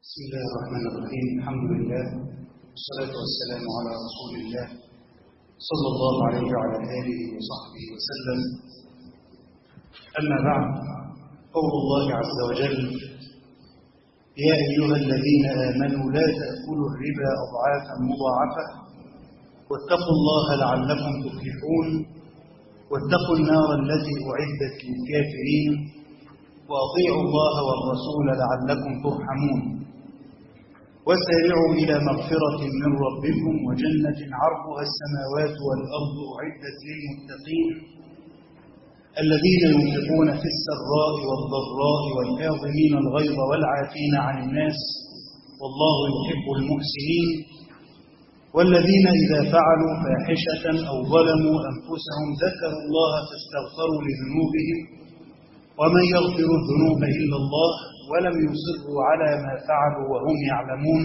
بسم الله الرحمن الرحيم الحمد لله والصلاة والسلام على رسول الله صلى الله عليه وعلى آله وصحبه وسلم أما بعد قول الله عز وجل يا أيها الذين آمنوا لا تأكلوا الربا أضعافا مضاعفة واتقوا الله لعلكم تفلحون واتقوا النار التي أعدت للكافرين وأطيعوا الله والرسول لعلكم ترحمون وسارعوا إلى مغفرة من ربكم وجنة عرضها السماوات والأرض أعدت للمتقين الذين ينفقون في السراء والضراء والكاظمين الغيظ والعافين عن الناس والله يحب المحسنين والذين إذا فعلوا فاحشة أو ظلموا أنفسهم ذكروا الله فاستغفروا لذنوبهم ومن يغفر الذنوب إلا الله ولم يصروا على ما فعلوا وهم يعلمون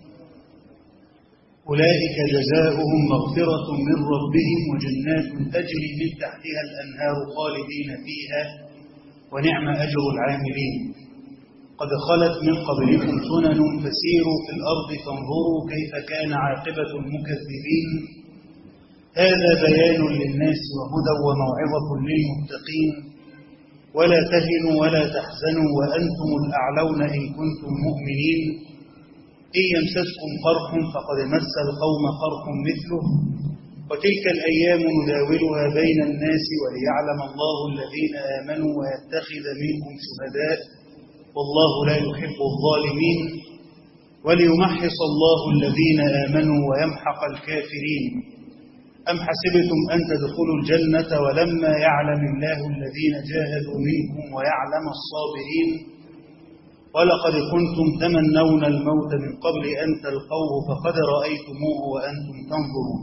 أولئك جزاؤهم مغفرة من ربهم وجنات تجري من تحتها الأنهار خالدين فيها ونعم أجر العاملين قد خلت من قبلكم سنن فسيروا في الأرض فانظروا كيف كان عاقبة المكذبين هذا بيان للناس وهدى وموعظة للمتقين ولا تهنوا ولا تحزنوا وأنتم الأعلون إن كنتم مؤمنين إن يمسسكم قرح فقد مس القوم قرح مثله وتلك الأيام نداولها بين الناس وليعلم الله الذين آمنوا ويتخذ منكم شهداء والله لا يحب الظالمين وليمحص الله الذين آمنوا ويمحق الكافرين أم حسبتم أن تدخلوا الجنة ولما يعلم الله الذين جاهدوا منكم ويعلم الصابرين ولقد كنتم تمنون الموت من قبل أن تلقوه فقد رأيتموه وأنتم تنظرون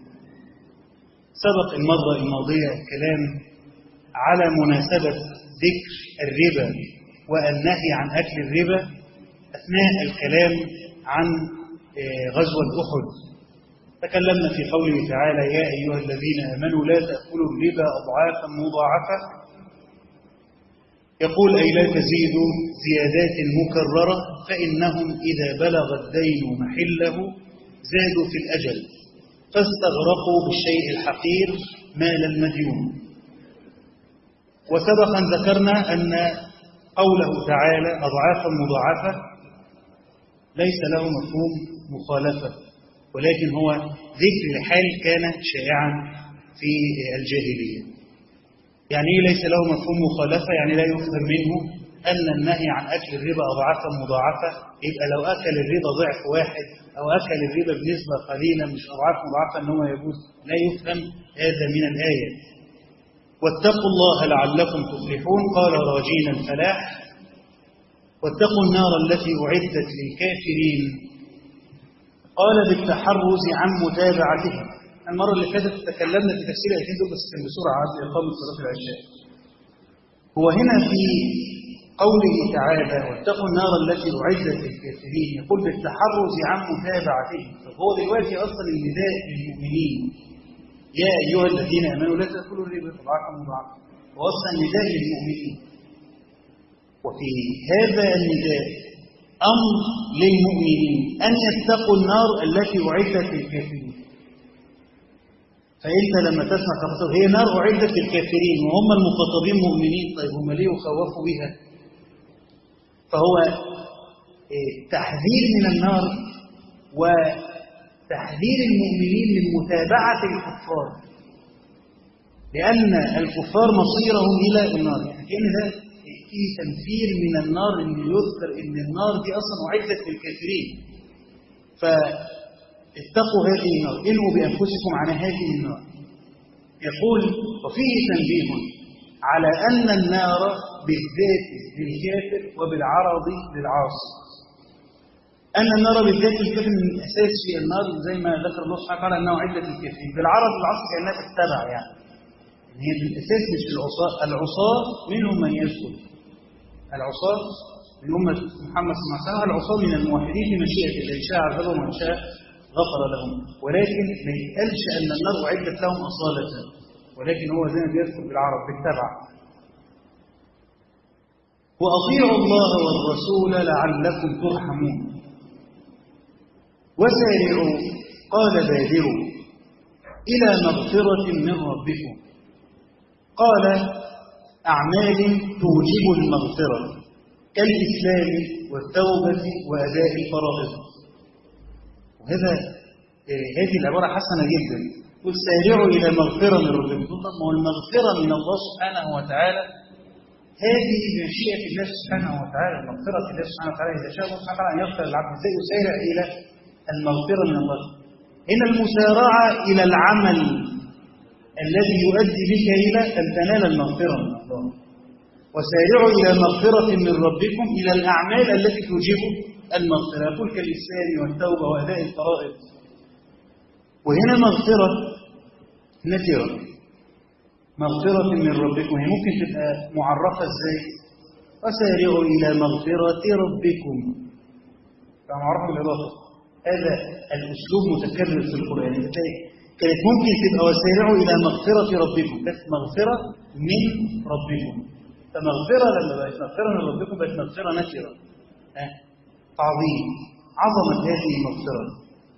سبق المرة الماضية الكلام على مناسبة ذكر الربا والنهي عن أكل الربا أثناء الكلام عن غزوة أحد تكلمنا في قوله تعالى يا أيها الذين آمنوا لا تأكلوا الربا أضعافا مضاعفة يقول أي لا تزيدوا زيادات مكررة فإنهم إذا بلغ الدين محله زادوا في الأجل فاستغرقوا بالشيء الحقير مال المديون وسبقا ذكرنا أن قوله تعالى أضعافا مضاعفة ليس له مفهوم مخالفة ولكن هو ذكر الحال كان شائعا في الجاهلية يعني إيه ليس له مفهوم مخالفة يعني لا يفهم منه أن النهي عن أكل الربا أضعافا مضاعفة يبقى لو أكل الربا ضعف واحد أو أكل الربا بنسبة قليلة مش أضعاف مضاعفة أن هو يجوز لا يفهم هذا من الآية واتقوا الله لعلكم تفلحون قال راجين الفلاح واتقوا النار التي أعدت للكافرين قال بالتحرز عن متابعتهم المرة اللي فاتت تكلمنا في تفسير الآيتين دول بس كان بسرعة عن إقامة صلاة العشاء هو هنا في قوله تعالى واتقوا النار التي أعدت للكافرين يقول بالتحرز عن متابعتهم طب هو دلوقتي أصلا النداء للمؤمنين يا أيها الذين آمنوا لا تأكلوا الربا أضعافا مضاعفة هو أصلا نداء للمؤمنين وفي هذا النداء أمر للمؤمنين أن يتقوا النار التي أعدت للكافرين فأنت لما تسمع تخطب هي نار أعدت للكافرين وهم المخاطبين مؤمنين طيب هم ليه يخوفوا بها فهو تحذير من النار وتحذير المؤمنين من متابعة الكفار لأن الكفار مصيرهم إلى النار يعني كأن ده في تنفير من النار ان يذكر ان النار دي اصلا اعدت للكافرين فاتقوا هذه النار انوا بانفسكم عن هذه النار يقول وفيه تنبيه على ان النار بالذات للكافر وبالعرض للعاصي ان النار بالذات للكافر من الاساس في النار زي ما ذكر الله سبحانه وتعالى انه عده للكافرين بالعرض للعاصي كانها تتبع يعني هي بالاساس مش العصاة العصاة منهم من يدخل العصاة من أمة محمد صلى الله عليه وسلم العصاة من الموحدين بمشيئة الله شاء عذبهم ومن شاء غفر لهم ولكن ما يتقالش أن النار أعدت لهم أصالة ولكن هو زي ما بيذكر بالعرب بالتبع وأطيعوا الله والرسول لعلكم ترحمون وسارعوا قال بادروا إلى مغفرة من ربكم قال أعمال توجب المغفرة كالإسلام والتوبة وأداء الفرائض وهذا هذه العبارة حسنة جدا قل سارعوا إلى مغفرة من ربكم طب ما هو المغفرة من الله سبحانه وتعالى هذه مشيئة الله سبحانه وتعالى مغفرة الله سبحانه وتعالى إذا شاء الله سبحانه وتعالى أن يغفر العبد ازاي يسارع إلى المغفرة من الله إن المسارعة إلى العمل الذي يؤدي بك إلى أن تنال المغفرة من الله وسارعوا إلى مغفرة من ربكم إلى الأعمال التي توجب المغفرة يقول كالإسلام والتوبة وأداء الفرائض وهنا مغفرة نكرة مغفرة من ربكم هي ممكن تبقى معرفة ازاي وسارعوا إلى مغفرة ربكم فمعرفة بالإضافة هذا الأسلوب متكرر في القرآن تلاقي كانت ممكن تبقى وسارعوا إلى مغفرة ربكم بس مغفرة من ربكم فمغفرة لما بقت مغفرة من ربكم بقت مغفرة نكرة تعظيم عظمة هذه المغفرة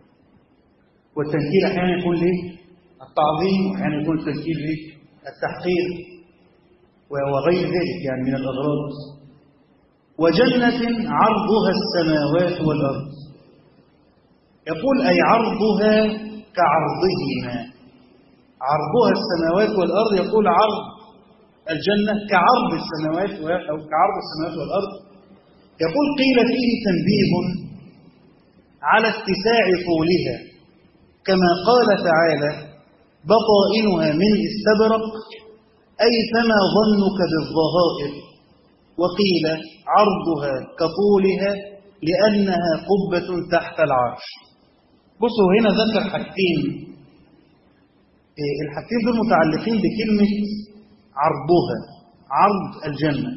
والتنكيل أحيانا يكون ليه التعظيم وأحيانا يكون التنكيل ليه التحقير وغير ذلك يعني من الأغراض وجنة عرضها السماوات والأرض يقول أي عرضها كعرضهما عرضها السماوات والأرض يقول عرض الجنة كعرض السماوات أو كعرض السماوات والأرض يقول قيل فيه تنبيه على اتساع طولها كما قال تعالى بطائنها من استبرق أي فما ظنك بالظهائر وقيل عرضها كطولها لأنها قبة تحت العرش بصوا هنا ذكر حاجتين الحاجتين دول متعلقين بكلمة عرضها عرض الجنة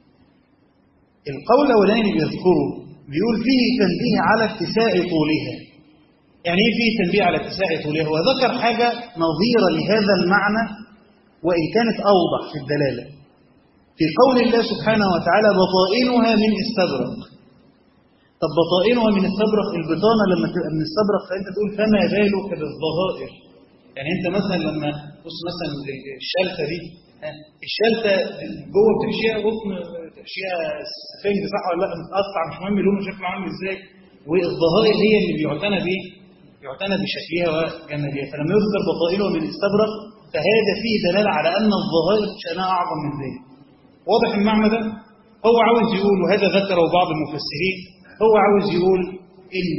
القول الأولاني بيذكره بيقول فيه تنبيه على اتساع طولها يعني ايه فيه تنبيه على اتساع طولها هو ذكر حاجة نظيرة لهذا المعنى وإن كانت أوضح في الدلالة في قول الله سبحانه وتعالى بطائنها من استبرق طب بطائنها من استبرق البطانة لما تبقى من استبرق فأنت تقول فما بالك بالظهائر يعني أنت مثلا لما بص مثلا الشلتة دي الشلتة جوه بتحشيها قطن تحشيها سفنج صح ولا لا متقطع مش مهم لونه شكله عامل ازاي والظهائر هي اللي بيعتنى بيه يعتنى بشكلها وجمالها فلما يذكر بطائنها من استبرق فهذا فيه دلالة على أن الظهائر شأنها أعظم من ذلك واضح المعنى ده هو عاوز يقول وهذا ذكره بعض المفسرين هو عاوز يقول إن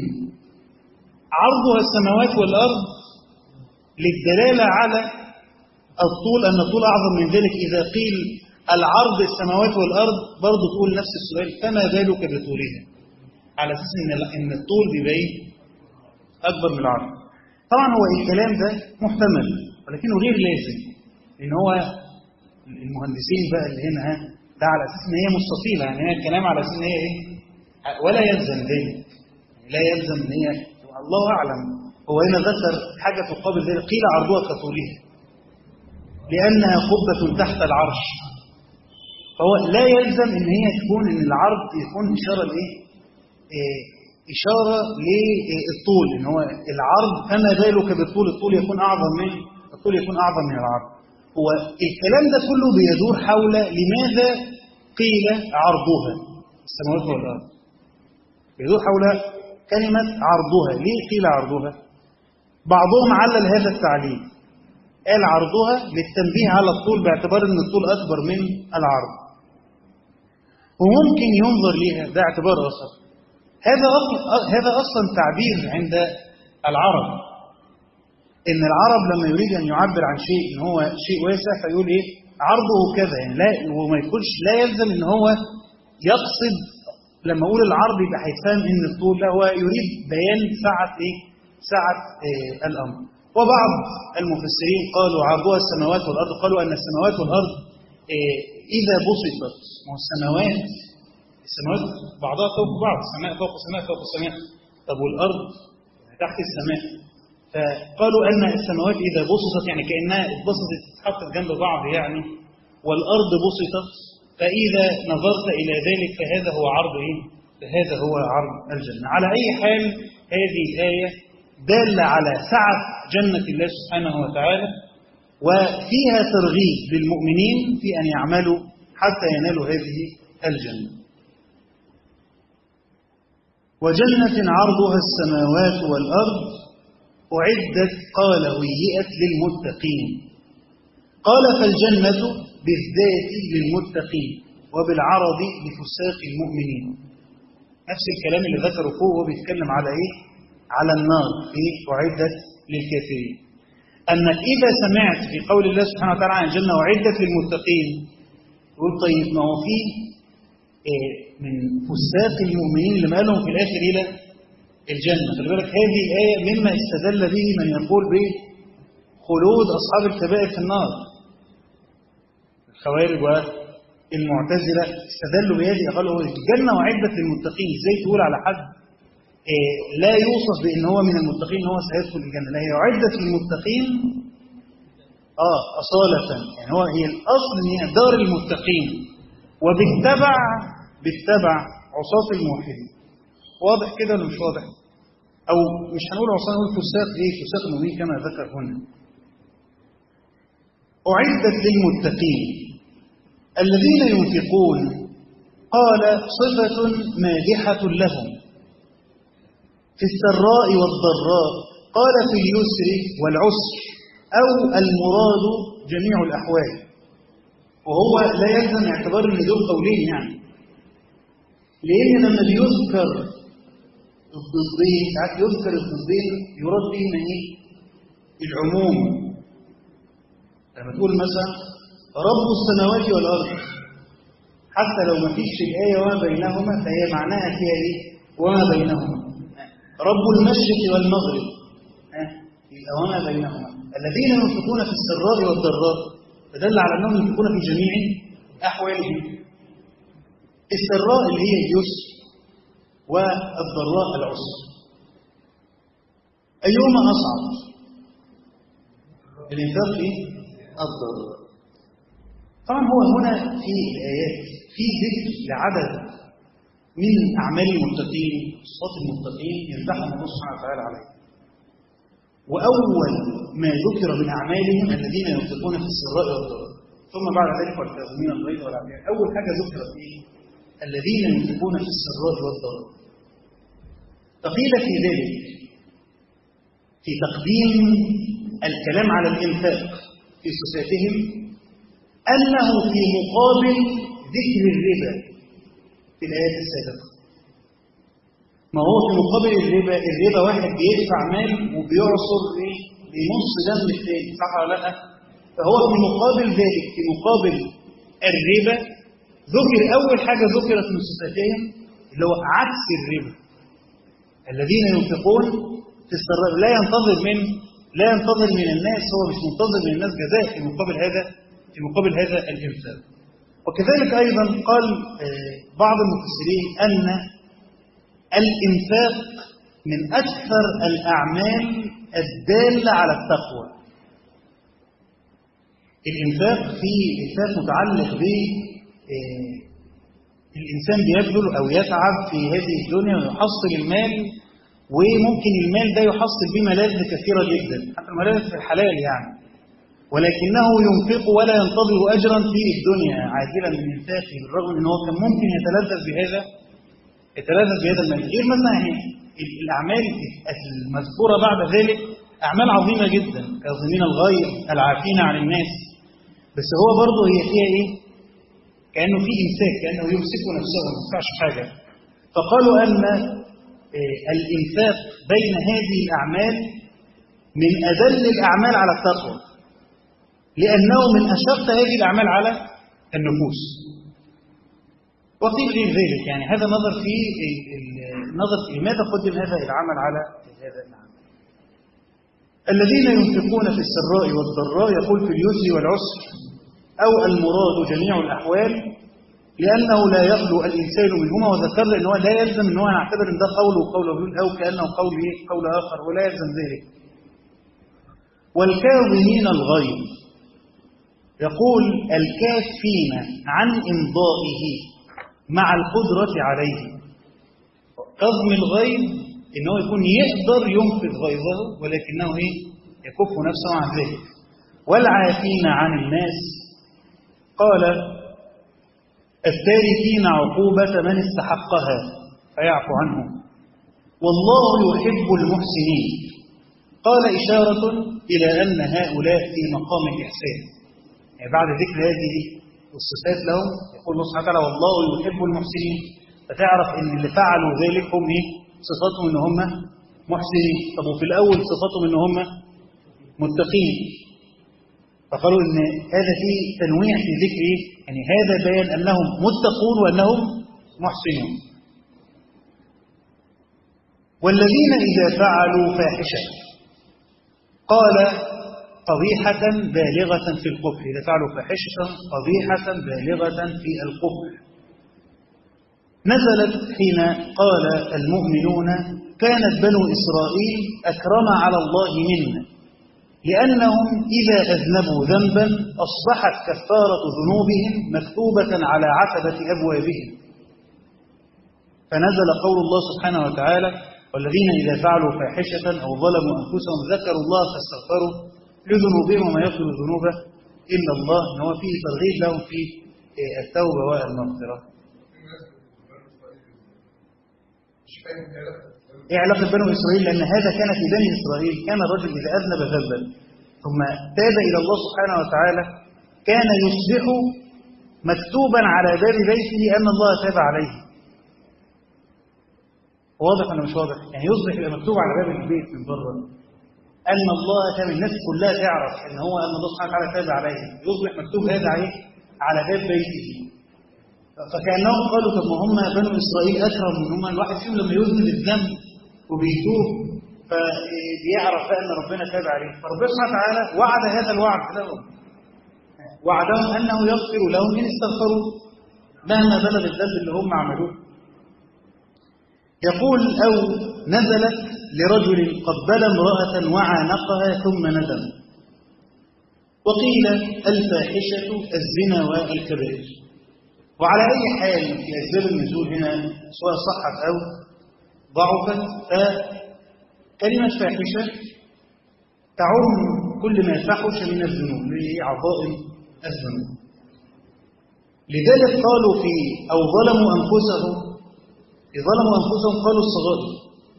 عرضها السماوات والأرض للدلالة على الطول أن الطول أعظم من ذلك إذا قيل العرض السماوات والأرض برضه تقول نفس السؤال فما بالك بطولها على أساس إن إن الطول بيبقى إيه؟ أكبر من العرض طبعا هو الكلام ده محتمل ولكنه غير لازم لأن هو المهندسين بقى اللي هنا ها ده على أساس إن هي مستطيلة يعني هي الكلام على أساس إن هي إيه؟ ولا يلزم ذلك لا يلزم إن هي الله أعلم هو هنا ذكر حاجة تقابل ذلك قيل عرضها كطولها لأنها قبة تحت العرش فهو لا يلزم ان هي تكون ان العرض يكون اشاره لايه؟ إيه اشاره للطول ان هو العرض فما بالك بالطول الطول يكون اعظم من الطول يكون اعظم من العرض هو الكلام ده كله بيدور حول لماذا قيل عرضها السماوات والارض بيدور حول كلمه عرضها ليه قيل عرضها بعضهم علل هذا التعليل قال عرضها للتنبيه على الطول باعتبار ان الطول اكبر من العرض وممكن ينظر لها ده اعتبار اخر هذا أصلا هذا اصلا تعبير عند العرب ان العرب لما يريد ان يعبر عن شيء ان هو شيء واسع فيقول ايه عرضه كذا يعني لا وما يقولش لا يلزم ان هو يقصد لما اقول العرض يبقى هيتفهم ان الطول لا هو يريد بيان سعه ايه سعه إيه الامر وبعض المفسرين قالوا عرضها السماوات والارض قالوا ان السماوات والارض إيه اذا بسطت ما هو السماوات السماوات بعضها فوق بعض السماء فوق السماء فوق السماء طب والارض تحت السماء فقالوا ان السماوات اذا بسطت يعني كانها اتبسطت اتحطت جنب بعض يعني والارض بسطت فإذا نظرت إلى ذلك فهذا هو عرض إيه؟ فهذا هو عرض الجنة على أي حال هذه الآية دالة على سعة جنة الله سبحانه وتعالى وفيها ترغيب للمؤمنين في أن يعملوا حتى ينالوا هذه الجنة وجنة عرضها السماوات والأرض أعدت قال ويئت للمتقين قال فالجنة بالذات للمتقين وبالعرض لفساق المؤمنين نفس الكلام اللي ذكره فوق هو بيتكلم على ايه على النار في أعدت للكافرين أنك إذا سمعت في قول الله سبحانه وتعالى عن الجنة أعدت للمتقين تقول طيب ما هو في إيه من فساق المؤمنين اللي مالهم في الآخر إلى الجنة خلي بالك هذه الآية مما استدل به من يقول بخلود أصحاب الكبائر في النار الخوارج والمعتزلة استدلوا بهذه قالوا الجنة وعدت للمتقين ازاي تقول على حد إيه لا يوصف بأن هو من المتقين هو سيدخل الجنة لا هي عدت للمتقين آه أصالة يعني هو هي الأصل ان هي دار المتقين وبالتبع بالتبع عصاة الموحدين واضح كده ولا مش واضح أو مش هنقول عصاة نقول فساق إيه فساق المؤمنين كما ذكر هنا أعدت للمتقين الذين ينفقون قال صفة مادحة لهم في السراء والضراء قال في اليسر والعسر أو المراد جميع الأحوال وهو لا يلزم اعتبار ان دول قولين يعني لأن لما بيذكر الضدين ساعات يذكر الضدين يراد بهما ايه؟ العموم لما تقول مثلا رب السماوات والأرض حتى لو ما فيش الآية وما بينهما فهي معناها فيها ايه؟ وما بينهما رب المشرق والمغرب يبقى وما بينهما الذين ينفقون في السراء والضراء فدل على انهم ينفقون في جميع احوالهم السراء اللي هي اليسر والضراء العسر ايهما اصعب الانفاق في الضراء طبعا هو هنا في الايات في ذكر لعدد من اعمال المتقين صفات المتقين يمدحهم الله سبحانه وتعالى عليه وأول ما ذكر من أعمالهم الذين ينفقون في السراء والضراء ثم بعد ذلك والكاظمين الغيظ والعافية أول حاجة ذكرت إيه؟ الذين ينفقون في السراء والضراء فقيل في ذلك في تقديم الكلام على الإنفاق في صفاتهم أنه في مقابل ذكر الربا في الآيات السابقة ما هو في مقابل الربا الربا واحد بيدفع مال وبيعصر ايه بنص دم الثاني صح ولا لا فهو في مقابل ذلك في مقابل الربا ذكر اول حاجه ذكرت من صفاتهم اللي هو عكس الربا الذين ينفقون في السراء لا ينتظر من لا ينتظر من الناس هو مش منتظر من الناس جزاء في مقابل هذا في مقابل هذا الانفاق وكذلك ايضا قال بعض المفسرين ان الإنفاق من أكثر الأعمال الدالة على التقوى الإنفاق في إنفاق متعلق ب الإنسان بيبذل أو يتعب في هذه الدنيا ويحصل المال وممكن المال ده يحصل به ملاذ كثيرة جدا حتى الملاذ في الحلال يعني ولكنه ينفق ولا ينتظر أجرا في الدنيا عاجلا من إنفاقه بالرغم أنه كان ممكن يتلذذ بهذا يتلذذ بهذا المال غير مثلا الاعمال المذكوره بعد ذلك اعمال عظيمه جدا كاظمين الغيظ العافين عن الناس بس هو برضه هي فيها ايه كانه في امساك كانه يمسك نفسه ما يدفعش حاجه فقالوا ان الانفاق بين هذه الاعمال من اذل الاعمال على التقوى لانه من اشق هذه الاعمال على النفوس وقيل غير ذلك يعني هذا نظر في النظر في لماذا قدم هذا العمل على هذا العمل الذين ينفقون في السراء والضراء يقول في اليسر والعسر أو المراد جميع الأحوال لأنه لا يخلو الإنسان منهما وذكرنا أنه لا يلزم أنه نعتبر أن ده قوله وقوله أو كأنه قول قول آخر ولا يلزم ذلك والكاظمين الغيظ يقول الكافين عن إمضائه مع القدرة عليه كظم الغيظ إن هو يكون يقدر ينفذ غيظه ولكنه إيه؟ يكف نفسه عن ذلك والعافين عن الناس قال التاركين عقوبة من استحقها فيعفو عنه والله يحب المحسنين قال إشارة إلى أن هؤلاء في مقام الإحسان يعني بعد ذكر هذه الصفات لهم يقول الله سبحانه وتعالى والله يحب المحسنين فتعرف ان اللي فعلوا ذلك هم ايه صفاتهم ان هم محسنين طب وفي الاول صفاتهم ان هم متقين فقالوا ان هذا فيه تنويع في ذكر ايه يعني هذا بيان انهم متقون وانهم محسنون والذين اذا فعلوا فاحشه قال قبيحة بالغة في القبح إذا فعلوا فاحشة قبيحة بالغة في القبح نزلت حين قال المؤمنون كانت بنو إسرائيل أكرم على الله منا لأنهم إذا أذنبوا ذنبا أصبحت كفارة ذنوبهم مكتوبة على عتبة أبوابهم فنزل قول الله سبحانه وتعالى والذين إذا فعلوا فاحشة أو ظلموا أنفسهم ذكروا الله فاستغفروا لذنوبهم وما يغفر الذنوب إلا الله إن هو فيه ترغيب لهم في التوبة والمغفرة إيه علاقة بنو إسرائيل لأن هذا كان في بني إسرائيل كان الرجل إذا أذنب ذنبا ثم تاب إلى الله سبحانه وتعالى كان يصبح مكتوبا على باب بيته أن الله تاب عليه واضح ولا مش واضح؟ يعني يصبح يبقى مكتوب على باب البيت من بره أن الله تاب الناس كلها تعرف أن هو أن الله سبحانه وتعالى تاب عليه يصبح مكتوب هذا عليه على باب بيته فكأنهم قالوا طب ما هم بنو إسرائيل أكرم من هم الواحد فيهم لما يذنب الذنب وبيتوب فبيعرف بقى أن ربنا تاب عليه فربنا سبحانه وتعالى وعد هذا الوعد لهم وعدهم أنه يغفر لهم إن استغفروا مهما بلغ الذنب اللي هم عملوه يقول أو نزلت لرجل قبل امرأة وعانقها ثم ندم وقيل الفاحشة الزنا والكبائر وعلى أي حال في أسباب النزول هنا سواء صحت أو ضعفت فكلمة فاحشة تعم كل ما فحش من الذنوب لعظائم الذنوب لذلك قالوا في أو ظلموا أنفسهم ظلموا أنفسهم قالوا الصغائر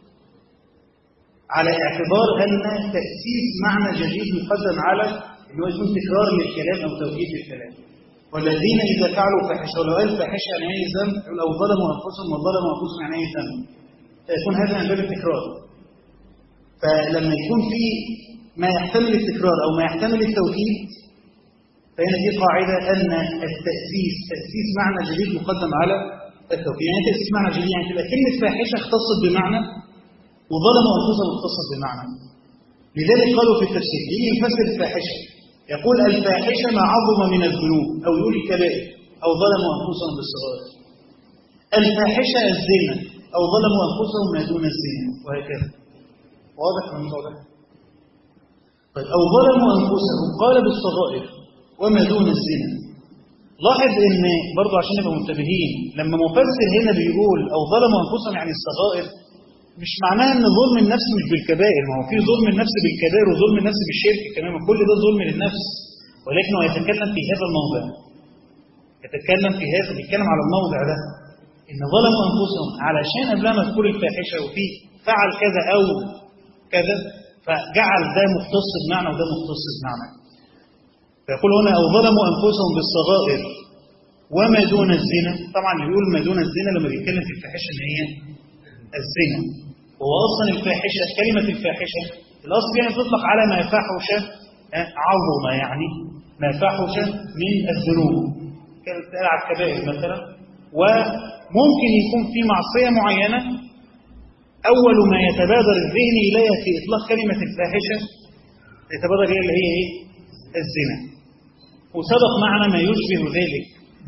على اعتبار أن تأسيس معنى جديد يقدم على أنه يكون تكرار للكلام أو توكيد للكلام والذين إذا فعلوا فاحشة ولو قال فاحشة عن أي ذنب أو ظلموا أنفسهم وظلموا أنفسهم عن أي ذنب فيكون هذا من باب التكرار فلما يكون في ما يحتمل التكرار أو ما يحتمل التوكيد فهنا في قاعدة أن التأسيس تأسيس معنى جديد مقدم على التوكيد يعني تأسيس معنى جديد يعني تبقى كلمة فاحشة اختصت بمعنى وظلموا أنفسهم اختصت بمعنى لذلك قالوا في التفسير يجي يفسر الفاحشة يقول الفاحشة ما عظم من الذنوب أو يقول الكبائر أو ظلموا أنفسهم بالصغائر الفاحشة الزنا أو ظلموا أنفسهم ما دون الزنا وهكذا واضح ولا مش واضح؟ طيب أو ظلموا أنفسهم قال بالصغائر وما دون الزنا لاحظ ان برضه عشان نبقى منتبهين لما مفسر هنا بيقول او ظلموا انفسهم يعني الصغائر مش معناها ان ظلم النفس مش بالكبائر ما هو في ظلم النفس بالكبائر وظلم النفس بالشرك كمان كل ده ظلم للنفس ولكن هو يتكلم في هذا الموضع يتكلم في هذا بيتكلم على الموضع ده ان ظلموا انفسهم علشان قبلها مذكور الفاحشه وفي فعل كذا او كذا فجعل ده مختص بمعنى وده مختص بمعنى فيقول هنا او ظلموا انفسهم بالصغائر وما دون الزنا طبعا يقول ما دون الزنا لما بيتكلم في الفاحشه ان هي الزنا هو اصلا الفاحشه كلمه الفاحشه الاصل يعني تطلق على ما فحش عظم يعني ما فحش من الذنوب كانت على الكبائر مثلا وممكن يكون في معصيه معينه اول ما يتبادر الذهن اليها في اطلاق كلمه الفاحشه يتبادر اليها اللي هي ايه؟ الزنا وسبق معنا ما يشبه ذلك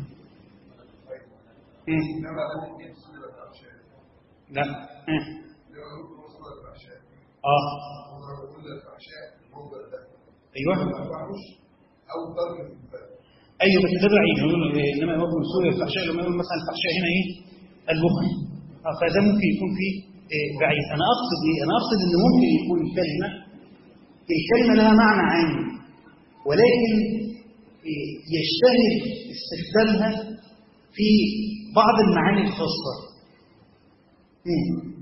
لا اه ايوه او ضرب ايوه بس ده بعيد يقول انما يامر بالسوء والفحشاء لما يقول مثلا الفحشاء هنا ايه؟ البخل اه فده ممكن يكون فيه إيه بعيد انا اقصد ايه؟ انا اقصد ان ممكن يكون الكلمه الكلمه لها معنى عام ولكن إيه يشتهر استخدامها في بعض المعاني الخاصه مم.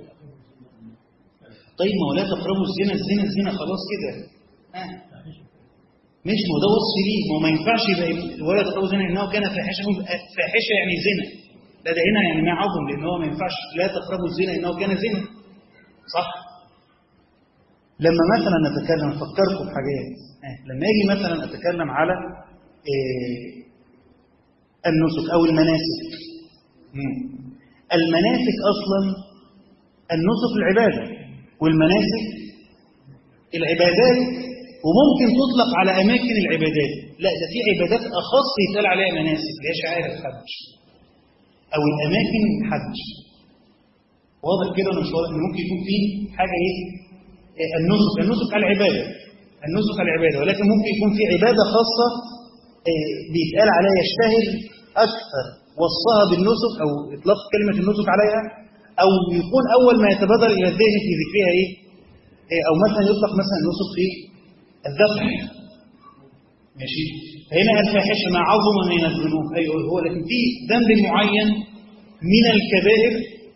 طيب ما هو لا تقربوا الزنا الزنا الزنا خلاص كده آه. مش ما هو ده وصف ليه ما هو ما ينفعش يبقى ولا تقربوا الزنا انه كان فاحشه فاحشه يعني زنا لا ده هنا يعني ما عظم لان هو ما ينفعش لا تقربوا الزنا انه كان زنا صح لما مثلا نتكلم فكركم بحاجات آه. لما اجي مثلا اتكلم على آه النسك او المناسك مم. المناسك اصلا النسك العباده والمناسك العبادات وممكن تطلق على أماكن العبادات لا ده في عبادات أخص يتقال عليها مناسك اللي هي شعائر الحج أو الأماكن الحج واضح كده ولا مش واضح إن ممكن يكون في حاجة إيه النسك النسك العبادة النسك العبادة ولكن ممكن يكون في عبادة خاصة بيتقال عليها يشتهر أكثر وصفها بالنسك أو إطلاق كلمة النسك عليها أو يكون أول ما يتبادر إلى الذهن في ذكرها إيه؟ أو مثلا يطلق مثلا النسك في الذبح ماشي فهنا الفاحشة ما عظم من الذنوب أيوه هو لكن في ذنب معين من الكبائر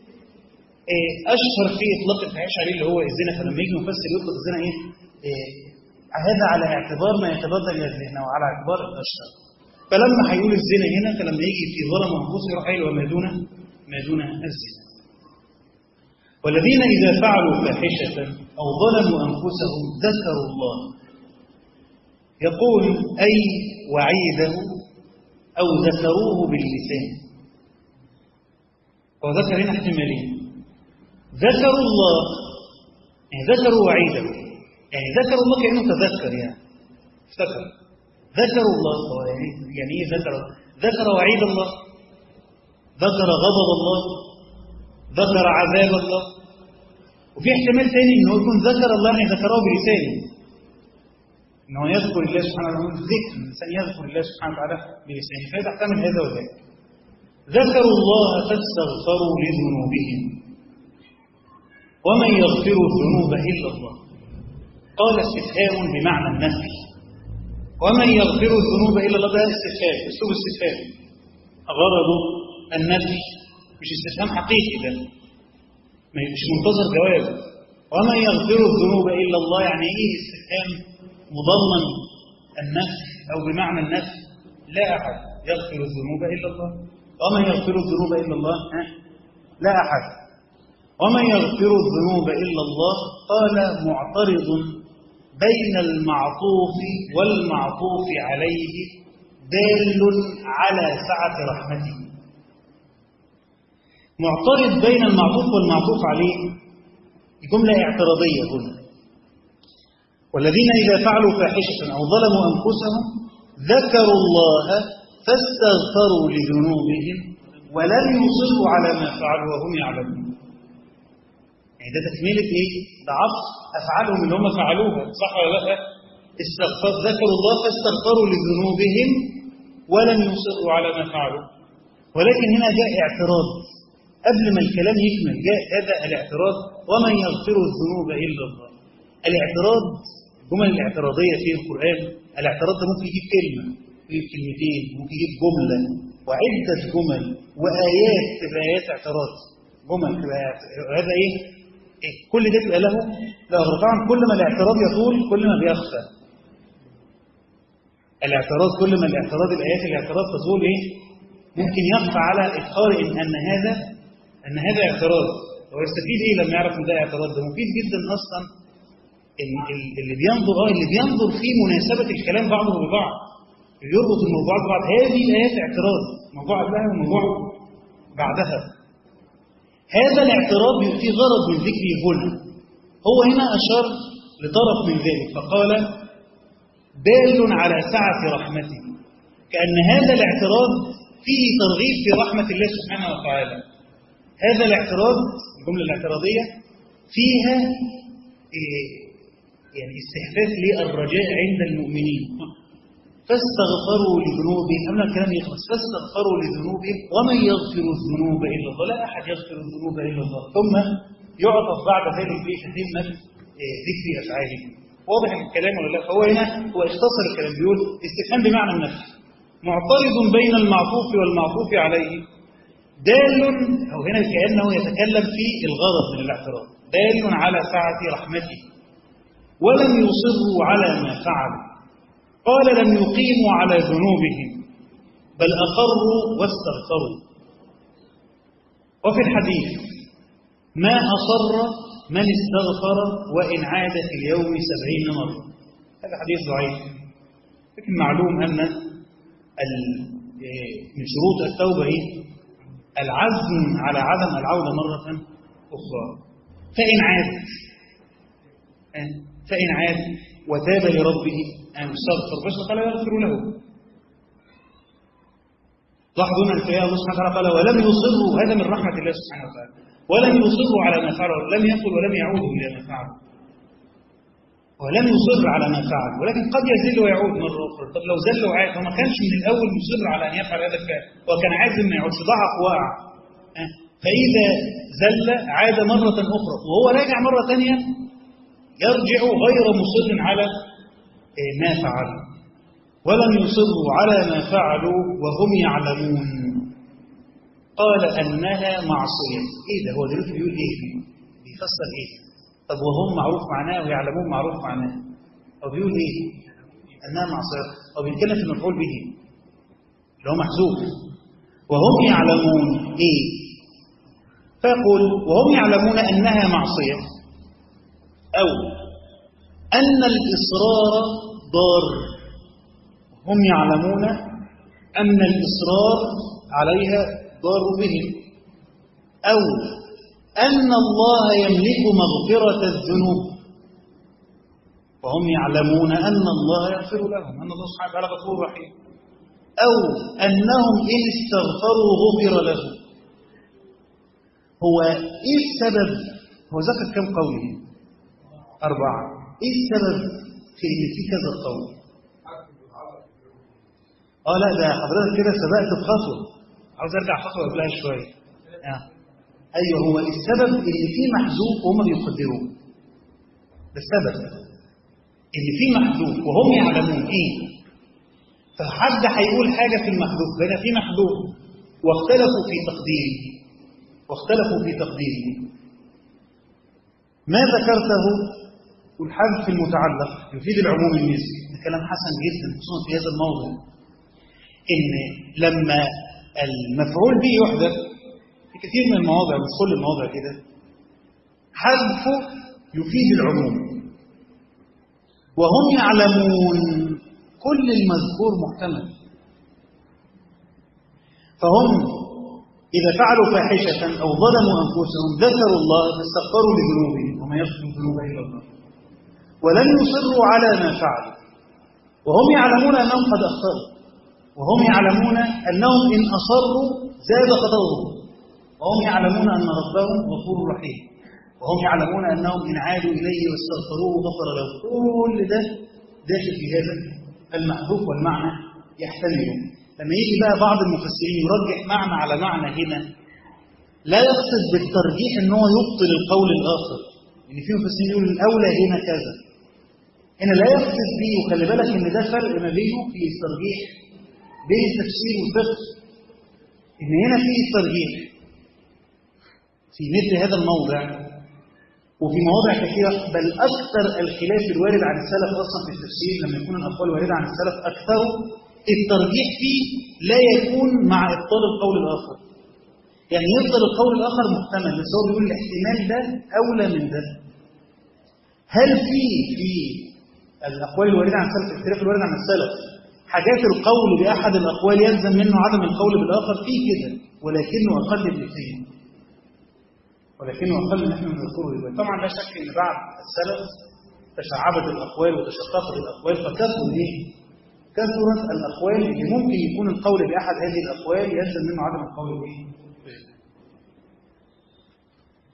أشهر في إطلاق الفاحشة عليه اللي هو الزنا فلما يجي مفسر يطلق الزنا إيه؟ هذا على اعتبار ما يتبادر إلى الذهن أو على اعتبار الأشهر فلما هيقول الزنا هنا فلما يجي في ظلم أنفسه يروح قايل وما دون ما دون الزنا والذين إذا فعلوا فاحشة أو ظلموا أنفسهم ذكروا الله يقول أي وعيده أو ذكروه باللسان وذكر هنا احتمالين ذكروا الله يعني ذكروا وعيده يعني ذكروا الله كأنه تذكر يعني افتكر ذكروا الله يعني يعني ايه ذكر ذكر وعيد الله ذكر غضب الله ذكر عذاب الله وفي احتمال ثاني انه يكون ذكر الله يعني ذكره بلسانه انه يذكر الله سبحانه وتعالى الذكر الانسان يذكر الله سبحانه وتعالى بلسانه فهي تحتمل هذا وذاك ذكروا الله فاستغفروا لذنوبهم ومن يغفر الذنوب الا الله قال استفهام بمعنى النفي ومن يغفر الذنوب الا الله ده استفهام اسلوب استفهام غرضه النفي مش استفهام حقيقي ده مش منتظر جواب ومن يغفر الذنوب الا الله يعني ايه استفهام مضمن النفي او بمعنى النفي لا احد يغفر الذنوب الا الله ومن يغفر الذنوب الا الله ها؟ لا احد ومن يغفر الذنوب الا الله قال معترض بين المعطوف والمعطوف عليه دال على سعه رحمته معترض بين المعطوف والمعطوف عليه جملة اعتراضية هنا والذين إذا فعلوا فاحشة أو ظلموا أنفسهم ذكروا الله فاستغفروا لذنوبهم ولم يصروا على ما فعلوا وهم يعلمون يعني ده تكملة إيه؟ ده عطف أفعالهم اللي هم فعلوها صح ولا لا؟ استغفر ذكروا الله فاستغفروا لذنوبهم ولم يصروا على ما فعلوا ولكن هنا جاء اعتراض قبل ما الكلام يكمل جاء هذا الاعتراض ومن يغفر الذنوب إلا الله الاعتراض الجمل الاعتراضية في القرآن الاعتراض ده ممكن يجيب كلمة يجيب كلمتين ممكن يجيب جملة وعدة جمل وآيات تبقى آيات اعتراض جمل تبقى هذا إيه؟ إيه؟ كل ده بيبقى له لا طبعا كل ما الاعتراض يطول كل ما بيخفى الاعتراض كل ما الاعتراض الآيات الاعتراض تطول إيه؟ ممكن يخفى على القارئ إن, أن هذا أن هذا اعتراض هو يستفيد إيه لما يعرف أن ده اعتراض ده مفيد جدا أصلا إن اللي بينظر آه اللي بينظر في مناسبة الكلام بعضه ببعض اللي يربط الموضوعات ببعض هذه الآيات اعتراض موضوع قبلها وموضوع بعدها هذا الاعتراض فيه غرض من ذكره هنا هو هنا أشار لطرف من ذلك فقال دال على سعة رحمته كأن هذا الاعتراض فيه ترغيب في رحمة الله سبحانه وتعالى هذا الاعتراض الجملة الاعتراضية فيها إيه يعني استحداث للرجاء عند المؤمنين فاستغفروا لذنوبهم قبل الكلام يخلص فاستغفروا لذنوبهم ومن يغفر الذنوب الا الله لا احد يغفر الذنوب الا الله ثم يعطف بعد ذلك بتتمه ذكر افعاله واضح الكلام ولا لا فهو هنا هو اختصر الكلام بيقول استفهام بمعنى النفي معترض بين المعطوف والمعطوف عليه دال او هنا كانه يتكلم في الغرض من الاعتراض دال على سعه رحمته ولم يصروا على ما فعلوا قال لم يقيموا على ذنوبهم بل أقروا واستغفروا وفي الحديث ما أصر من استغفر وإن عاد في اليوم سبعين مرة هذا حديث ضعيف لكن معلوم أن من شروط التوبة العزم على عدم العودة مرة أخرى فإن عاد فإن عاد وتاب لربه أن يستغفر بس قال يغفر له لاحظوا هنا الآية الله سبحانه وتعالى قال ولم يصروا هذا من رحمة الله سبحانه وتعالى ولم يصروا على ما فعلوا لم يقل ولم يعودوا إلى ما فعلوا ولم يصر على ما فعل ولكن قد يزل ويعود مرة أخرى طب لو زل وعاد هو ما كانش من الأول مصر على أن يفعل هذا الفعل هو كان عازم ما يعودش ضعف وقع فإذا زل عاد مرة أخرى وهو راجع مرة ثانية يرجع غير مصر على ما فعل ولم يصروا على ما فعلوا وهم يعلمون قال أنها معصية إيه ده هو دلوقتي بيقول إيه بيفسر إيه طب وهم معروف معناه ويعلمون معروف معناه أو بيقول إيه أنها معصية أو بيتكلم في المفعول به اللي هو محذوف وهم يعلمون إيه فيقول وهم يعلمون أنها معصية أو أن الإصرار ضار هم يعلمون أن الإصرار عليها ضار بهم أو أن الله يملك مغفرة الذنوب وهم يعلمون أن الله يغفر لهم أن الله سبحانه وتعالى غفور رحيم أو أنهم إن استغفروا غفر لهم هو إيه السبب هو ذكر كم قوله أربعة إيه السبب في إن في كذا قول آه لا ده حضرتك كده سبقت بخطوة عاوز أرجع خطوة قبلها شوية آه. أيوه هو السبب إن في محذوف وهم بيقدروه ده السبب إن في محذوف وهم يعلمون إيه فحد هيقول حاجة في المحذوف بين في محذوف واختلفوا في تقديره واختلفوا في تقديره ما ذكرته والحذف المتعلق يفيد العموم النسبي ده كلام حسن جدا خصوصا في هذا الموضوع ان لما المفعول به يحذف في كثير من المواضع مش كل المواضع كده حذفه يفيد العموم وهم يعلمون كل المذكور محتمل فهم إذا فعلوا فاحشة أو ظلموا أنفسهم ذكروا الله فاستغفروا لذنوبهم وما يغفر الذنوب إلا الله ولم يصروا على ما فعلوا وهم يعلمون أنهم قد أخطأوا وهم يعلمون أنهم إن أصروا زاد خطأهم وهم يعلمون أن ربهم غفور رحيم وهم يعلمون أنهم إن عادوا إليه واستغفروه غفر لهم كل ده داخل في هذا المحذوف والمعنى يحتمله لما يجي بقى بعض المفسرين يرجح معنى على معنى هنا لا يقصد بالترجيح ان هو يبطل القول الاخر ان يعني في مفسرين يقول الاولى هنا كذا هنا لا يقصد به وخلي بالك ان ده فرق ما بينه في الترجيح بين التفسير والفقه ان هنا في ترجيح في مثل هذا الموضع وفي مواضع كثيرة بل أكثر الخلاف الوارد عن السلف أصلا في التفسير لما يكون الأقوال واردة عن السلف أكثر الترجيح فيه لا يكون مع إبطال القول الآخر يعني يفضل القول الآخر محتمل بس هو بيقول الاحتمال ده أولى من ده هل في في الأقوال الواردة عن السلف الاختلاف الوارد عن السلف حاجات القول بأحد الأقوال يلزم منه عدم القول بالآخر في كده ولكنه أقل بالاثنين ولكنه أقل نحن نذكره دلوقتي طبعا لا شك أن بعد السلف تشعبت الأقوال وتشققت الأقوال فكثر إيه؟ كثرت الأقوال اللي ممكن يكون القول بأحد هذه الأقوال يلزم منه عدم القول به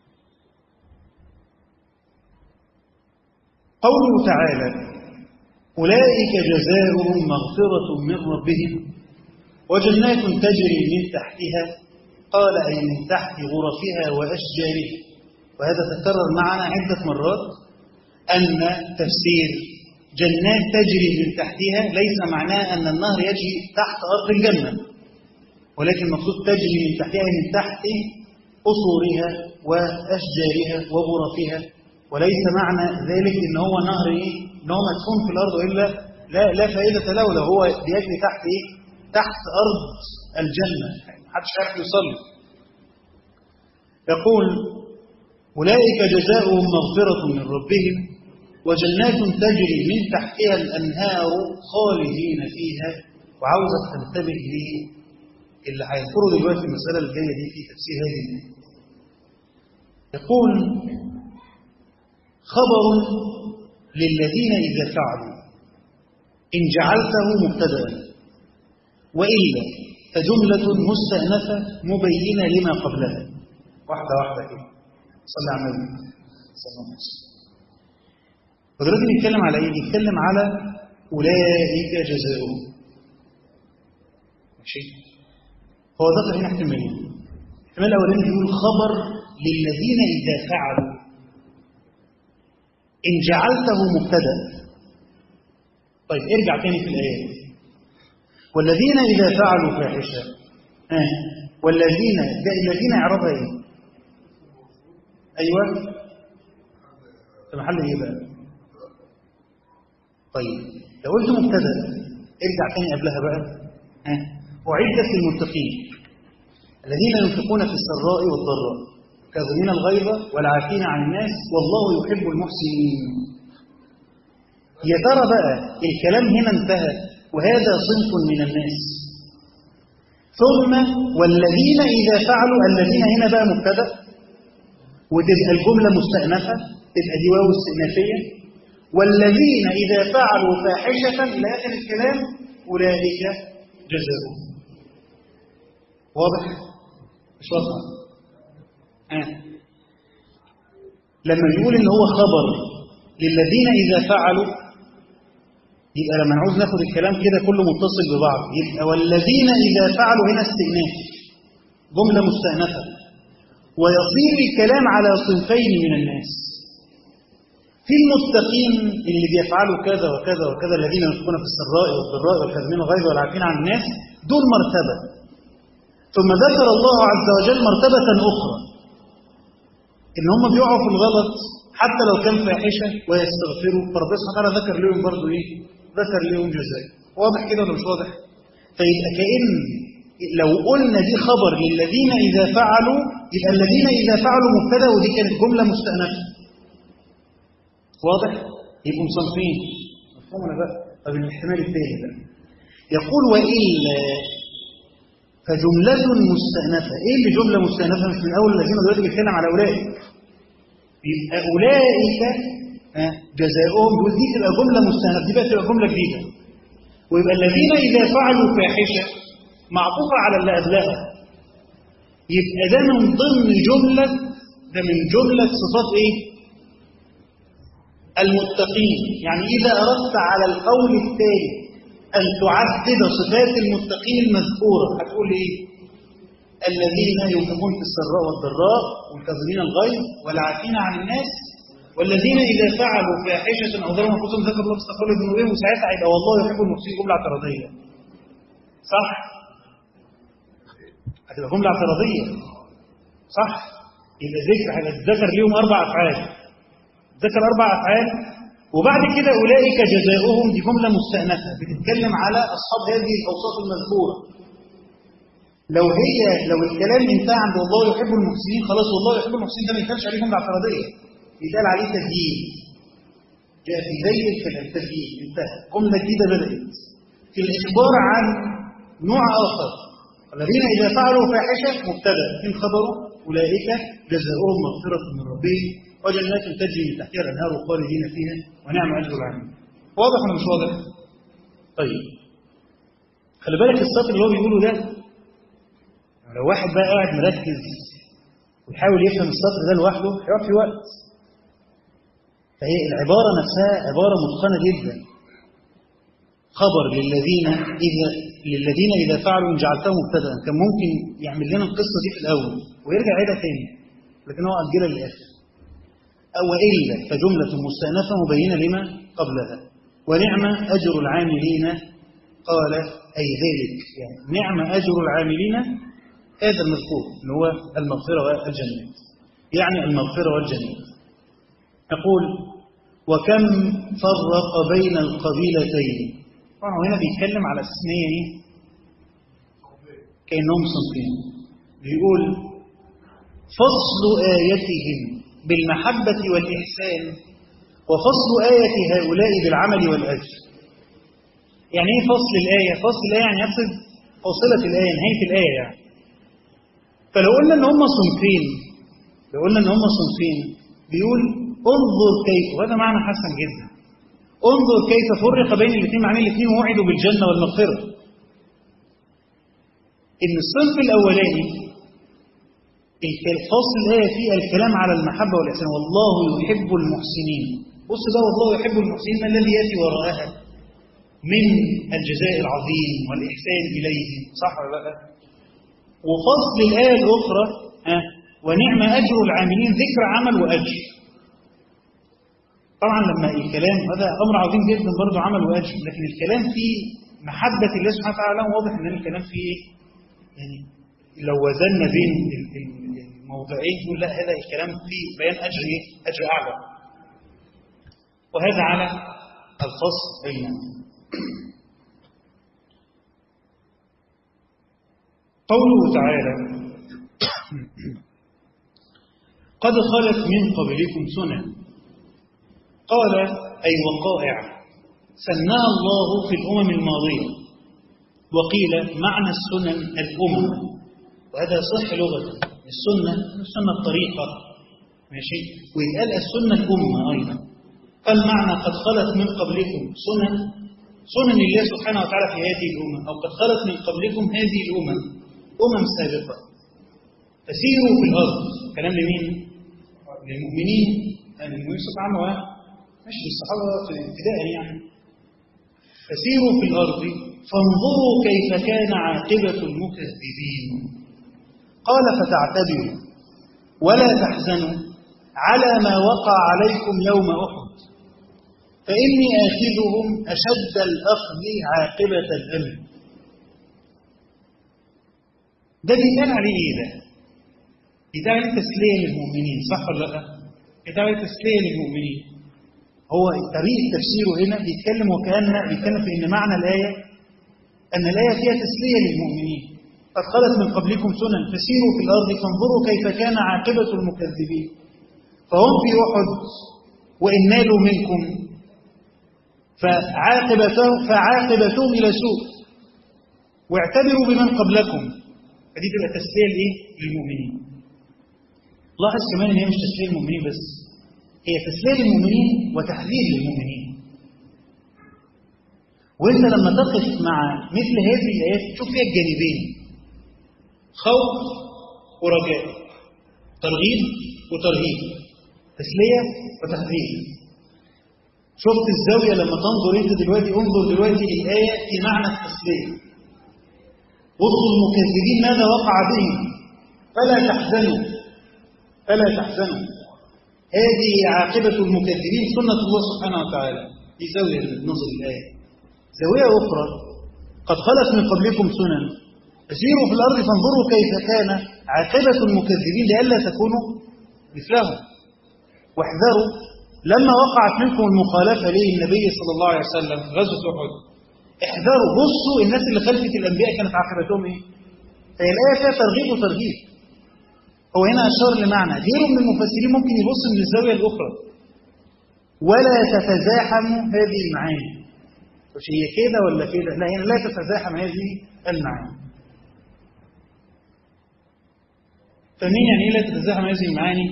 قوله تعالى أولئك جزاؤهم مغفرة من ربهم وجنات تجري من تحتها قال أي من تحت غرفها وأشجارها وهذا تكرر معنا عدة مرات أن تفسير جنات تجري من تحتها ليس معناه أن النهر يجري تحت أرض الجنة ولكن المقصود تجري من تحتها من تحت قصورها وأشجارها وغرفها وليس معنى ذلك ان هو نهر ايه ان هو مدفون في الارض والا لا لا فائده له لو هو بيجري تحت ايه تحت ارض الجنه محدش عارف يوصل يقول اولئك جزاؤهم مغفره من ربهم وجنات تجري من تحتها الانهار خالدين فيها وعاوزك تنتبه ليه اللي هيذكره دلوقتي المساله الجايه دي في تفسير هذه الايه يقول خبر للذين إذا فعلوا إن جعلته مبتدأ وإلا فجملة مستأنفة مبينة لما قبلها واحدة واحدة كده صلى على النبي صلى الله عليه وسلم ودلوقتي بيتكلم على ايه؟ بيتكلم على أولئك جزاؤهم ماشي هو ده صحيح احتمالين الاحتمال الأولاني بيقول خبر للذين إذا فعلوا إن جعلته مبتدا طيب ارجع تاني في الآيات والذين إذا فعلوا فاحشة آه. والذين ده الذين اعربها ايه أيوة في محل ايه بقى طيب لو قلت مبتدا ارجع تاني قبلها بقى آه. أعدت للمتقين الذين ينفقون في السراء والضراء كاظمين الغيظ والعافين عن الناس والله يحب المحسنين يا ترى بقى الكلام هنا انتهى وهذا صنف من الناس ثم والذين إذا فعلوا الذين هنا بقى مبتدا وتبقى الجملة مستأنفة تبقى دي واو استئنافية والذين إذا فعلوا فاحشة إلى آخر الكلام أولئك جزاؤهم واضح؟ مش واضح؟ آه. لما بيقول ان هو خبر للذين اذا فعلوا يبقى لما نعوز ناخد الكلام كده كله متصل ببعض يبقى والذين اذا فعلوا هنا استئناف جمله مستأنفه ويصير الكلام على صنفين من الناس في المتقين اللي بيفعلوا كذا وكذا وكذا الذين ينفقون في السراء والضراء والكاظمين الغيظ والعافين عن الناس دول مرتبه ثم ذكر الله عز وجل مرتبه اخرى ان هم بيقعوا في الغلط حتى لو كان فاحشه ويستغفروا فربنا سبحانه وتعالى ذكر لهم برضه ايه؟ ذكر لهم جزاء واضح كده ولا مش واضح؟ فيبقى كأن لو قلنا دي خبر للذين إذا فعلوا يبقى الذين إذا فعلوا مبتدا ودي كانت جملة مستأنفة واضح؟ يبقوا مصنفين مفهوم ولا بقى؟ طب الاحتمال الثاني بقى يقول وإلا فجملة مستأنفة إيه اللي جملة مستأنفة مش من أول الذين دلوقتي بيتكلم على أولئك يبقى أولئك جزاؤهم يقول دي تبقى جملة مستأنفة دي بقى تبقى جملة جديدة ويبقى الذين إذا فعلوا فاحشة معطوفة على اللي قبلها يبقى ده من ضمن جملة ده من جملة صفات إيه؟ المتقين يعني إذا أردت على القول الثالث أن تعدد صفات المتقين المذكورة هتقول إيه؟ الذين ينفقون في السراء والضراء والكاظمين الغيظ والعافين عن الناس والذين إذا فعلوا فاحشة أو ظلموا أنفسهم ذكروا الله فاستغفروا ذنوبهم وساعتها يبقى والله يحب المحسنين جملة اعتراضية. صح؟ هتبقى جملة اعتراضية. صح؟ يبقى ذكر هيتذكر ليهم أربع أفعال. ذكر أربع أفعال وبعد كده أولئك جزاؤهم دي جملة مستأنفة بتتكلم على أصحاب هذه الأوصاف المذكورة. لو هي لو الكلام انتهى عند الله يحب المحسنين خلاص والله يحب المحسنين ده ما ينفعش عليه جملة اعتراضية. يتقال عليه تسجيل جاء في زي التسجيل انتهى جملة جديدة بدأت في الإخبار عن نوع آخر الذين إذا فعلوا فاحشة مبتدأ إن خبروا أولئك جزاؤهم مغفرة من ربهم وجنات تجري من تحتها الأنهار خالدين فيها ونعم أجر العاملين واضح ولا مش واضح؟ طيب خلي بالك السطر اللي هو بيقوله ده لو واحد بقى قاعد مركز ويحاول يفهم السطر ده لوحده هيقعد في وقت فهي العبارة نفسها عبارة متقنة جدا خبر للذين إذا للذين إذا فعلوا إن جعلته مبتدأ كان ممكن يعمل لنا القصة دي في الأول ويرجع يعيدها تاني لكن هو أجلها للآخر أو إلا فجملة مستأنفة مبينة لما قبلها ونعم أجر العاملين قال أي ذلك يعني نعم أجر العاملين هذا المذكور اللي هو المغفرة والجنات يعني المغفرة والجنات يقول وكم فرق بين القبيلتين طبعا هنا بيتكلم على السنية ايه كأنهم صنفين بيقول فصل آيتهم بالمحبة والإحسان وفصل آية هؤلاء بالعمل والأجر يعني ايه فصل الآية فصل الآية يعني يقصد فاصلة الآية نهاية الآية يعني فلو قلنا ان هم صنفين لو قلنا ان هم صنفين بيقول انظر كيف وهذا معنى حسن جدا انظر كيف فرق بين الاثنين معنى الاثنين وعدوا بالجنة والمغفرة ان الصنف الاولاني الفصل الآية فيه الكلام على المحبة والإحسان والله يحب المحسنين بص ده والله يحب المحسنين ما الذي يأتي وراءها من الجزاء العظيم والإحسان إليه صح ولا لا وفصل الآية الأخرى ها ونعم أجر العاملين ذكر عمل وأجر طبعا لما الكلام هذا أمر عظيم جدا برضه عمل وأجر لكن الكلام فيه محبة الله سبحانه وتعالى واضح أن الكلام فيه يعني لو وزننا بين الموضعين نقول لا هذا الكلام فيه بيان أجر إيه؟ أجر أعلى وهذا على الفصل بينهم قوله تعالى قد خلت من قبلكم سنن قال أي وقائع سنها الله في الأمم الماضية وقيل معنى السنن الأمم وهذا صح لغة السنة السنة الطريقة ماشي ويتقال السنة الأمة أيضا فالمعنى قد خلت من قبلكم سنن سنن الله سبحانه وتعالى في هذه الأمم أو قد خلت من قبلكم هذه الأمم أمم سابقة فسيروا في الأرض كلام لمين؟ للمؤمنين يعني المؤمنين سبحانه وتعالى مش للصحابة في ابتداء يعني فسيروا في الأرض فانظروا كيف كان عاقبة المكذبين قال فتعتبروا ولا تحزنوا على ما وقع عليكم يوم أحد فإني آخذهم أشد الأخذ عاقبة الأمر ده بيتقال عليه إيه ده؟ بيتقال عليه تسلية للمؤمنين صح ولا لا؟ بيتقال عليه تسلية للمؤمنين هو طريقة تفسيره هنا بيتكلم وكأن بيتكلم في إن معنى الآية أن الآية فيها تسلية للمؤمنين قد خلت من قبلكم سنن فسيروا في الأرض فانظروا كيف كان عاقبة المكذبين فهم في أحد وإن نالوا منكم فعاقبتهم, فعاقبتهم إلى سوء واعتبروا بمن قبلكم فدي تبقى تسلية لإيه؟ للمؤمنين لاحظ كمان إن هي مش تسلية للمؤمنين بس هي تسلية للمؤمنين وتحذير للمؤمنين وانت لما تقف مع مثل هذه الآيات تشوف فيها الجانبين خوف ورجاء ترغيب وترهيب تسلية وتحذير شفت الزاوية لما تنظر انت دلوقتي انظر دلوقتي للآية في معنى التسلية وصل المكذبين ماذا وقع بهم فلا تحزنوا فلا تحزنوا هذه عاقبة المكذبين سنة الله سبحانه وتعالى دي زاوية نظر الآية زاوية أخرى قد خلت من قبلكم سنن فسيروا في الأرض فانظروا كيف كان عاقبة المكذبين لئلا تكونوا مثلهم واحذروا لما وقعت منكم المخالفة للنبي صلى الله عليه وسلم في غزوة أحد احذروا بصوا الناس اللي خلفت الأنبياء كانت عاقبتهم إيه؟ فهي الآية فيها ترغيب وترهيب هو هنا أشار لمعنى غيره من المفسرين ممكن يبص من الزاوية الأخرى ولا تتزاحم هذه المعاني مش هي كده ولا كده لا هنا لا تتزاحم هذه المعاني فمين يعني ايه لا تتزاحم هذه المعاني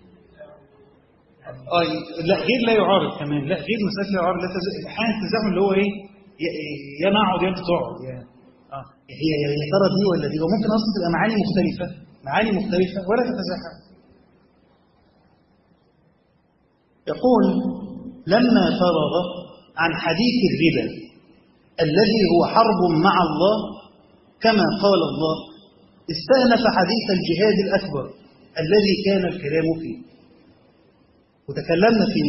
اه لا غير لا يعارض كمان لا غير مسألة لا يعارض لا تزاحم احيانا التزاحم اللي هو ايه يا نقعد يا انت تقعد يا اه هي يا ترى دي ولا دي وممكن اصلا تبقى معاني مختلفة معاني مختلفة ولا تتزاحم يقول لما فرغ عن حديث الربا الذي هو حرب مع الله كما قال الله استأنف حديث الجهاد الأكبر الذي كان الكلام فيه وتكلمنا في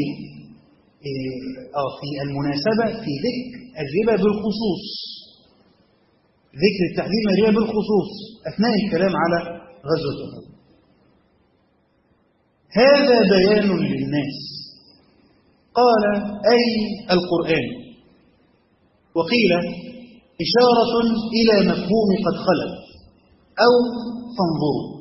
آه في المناسبة في ذكر الربا بالخصوص ذكر التحديد من الربا بالخصوص أثناء الكلام على غزوة أحد هذا بيان للناس قال أي القرآن وقيل إشارة إلى مفهوم قد خلت أو فانظروا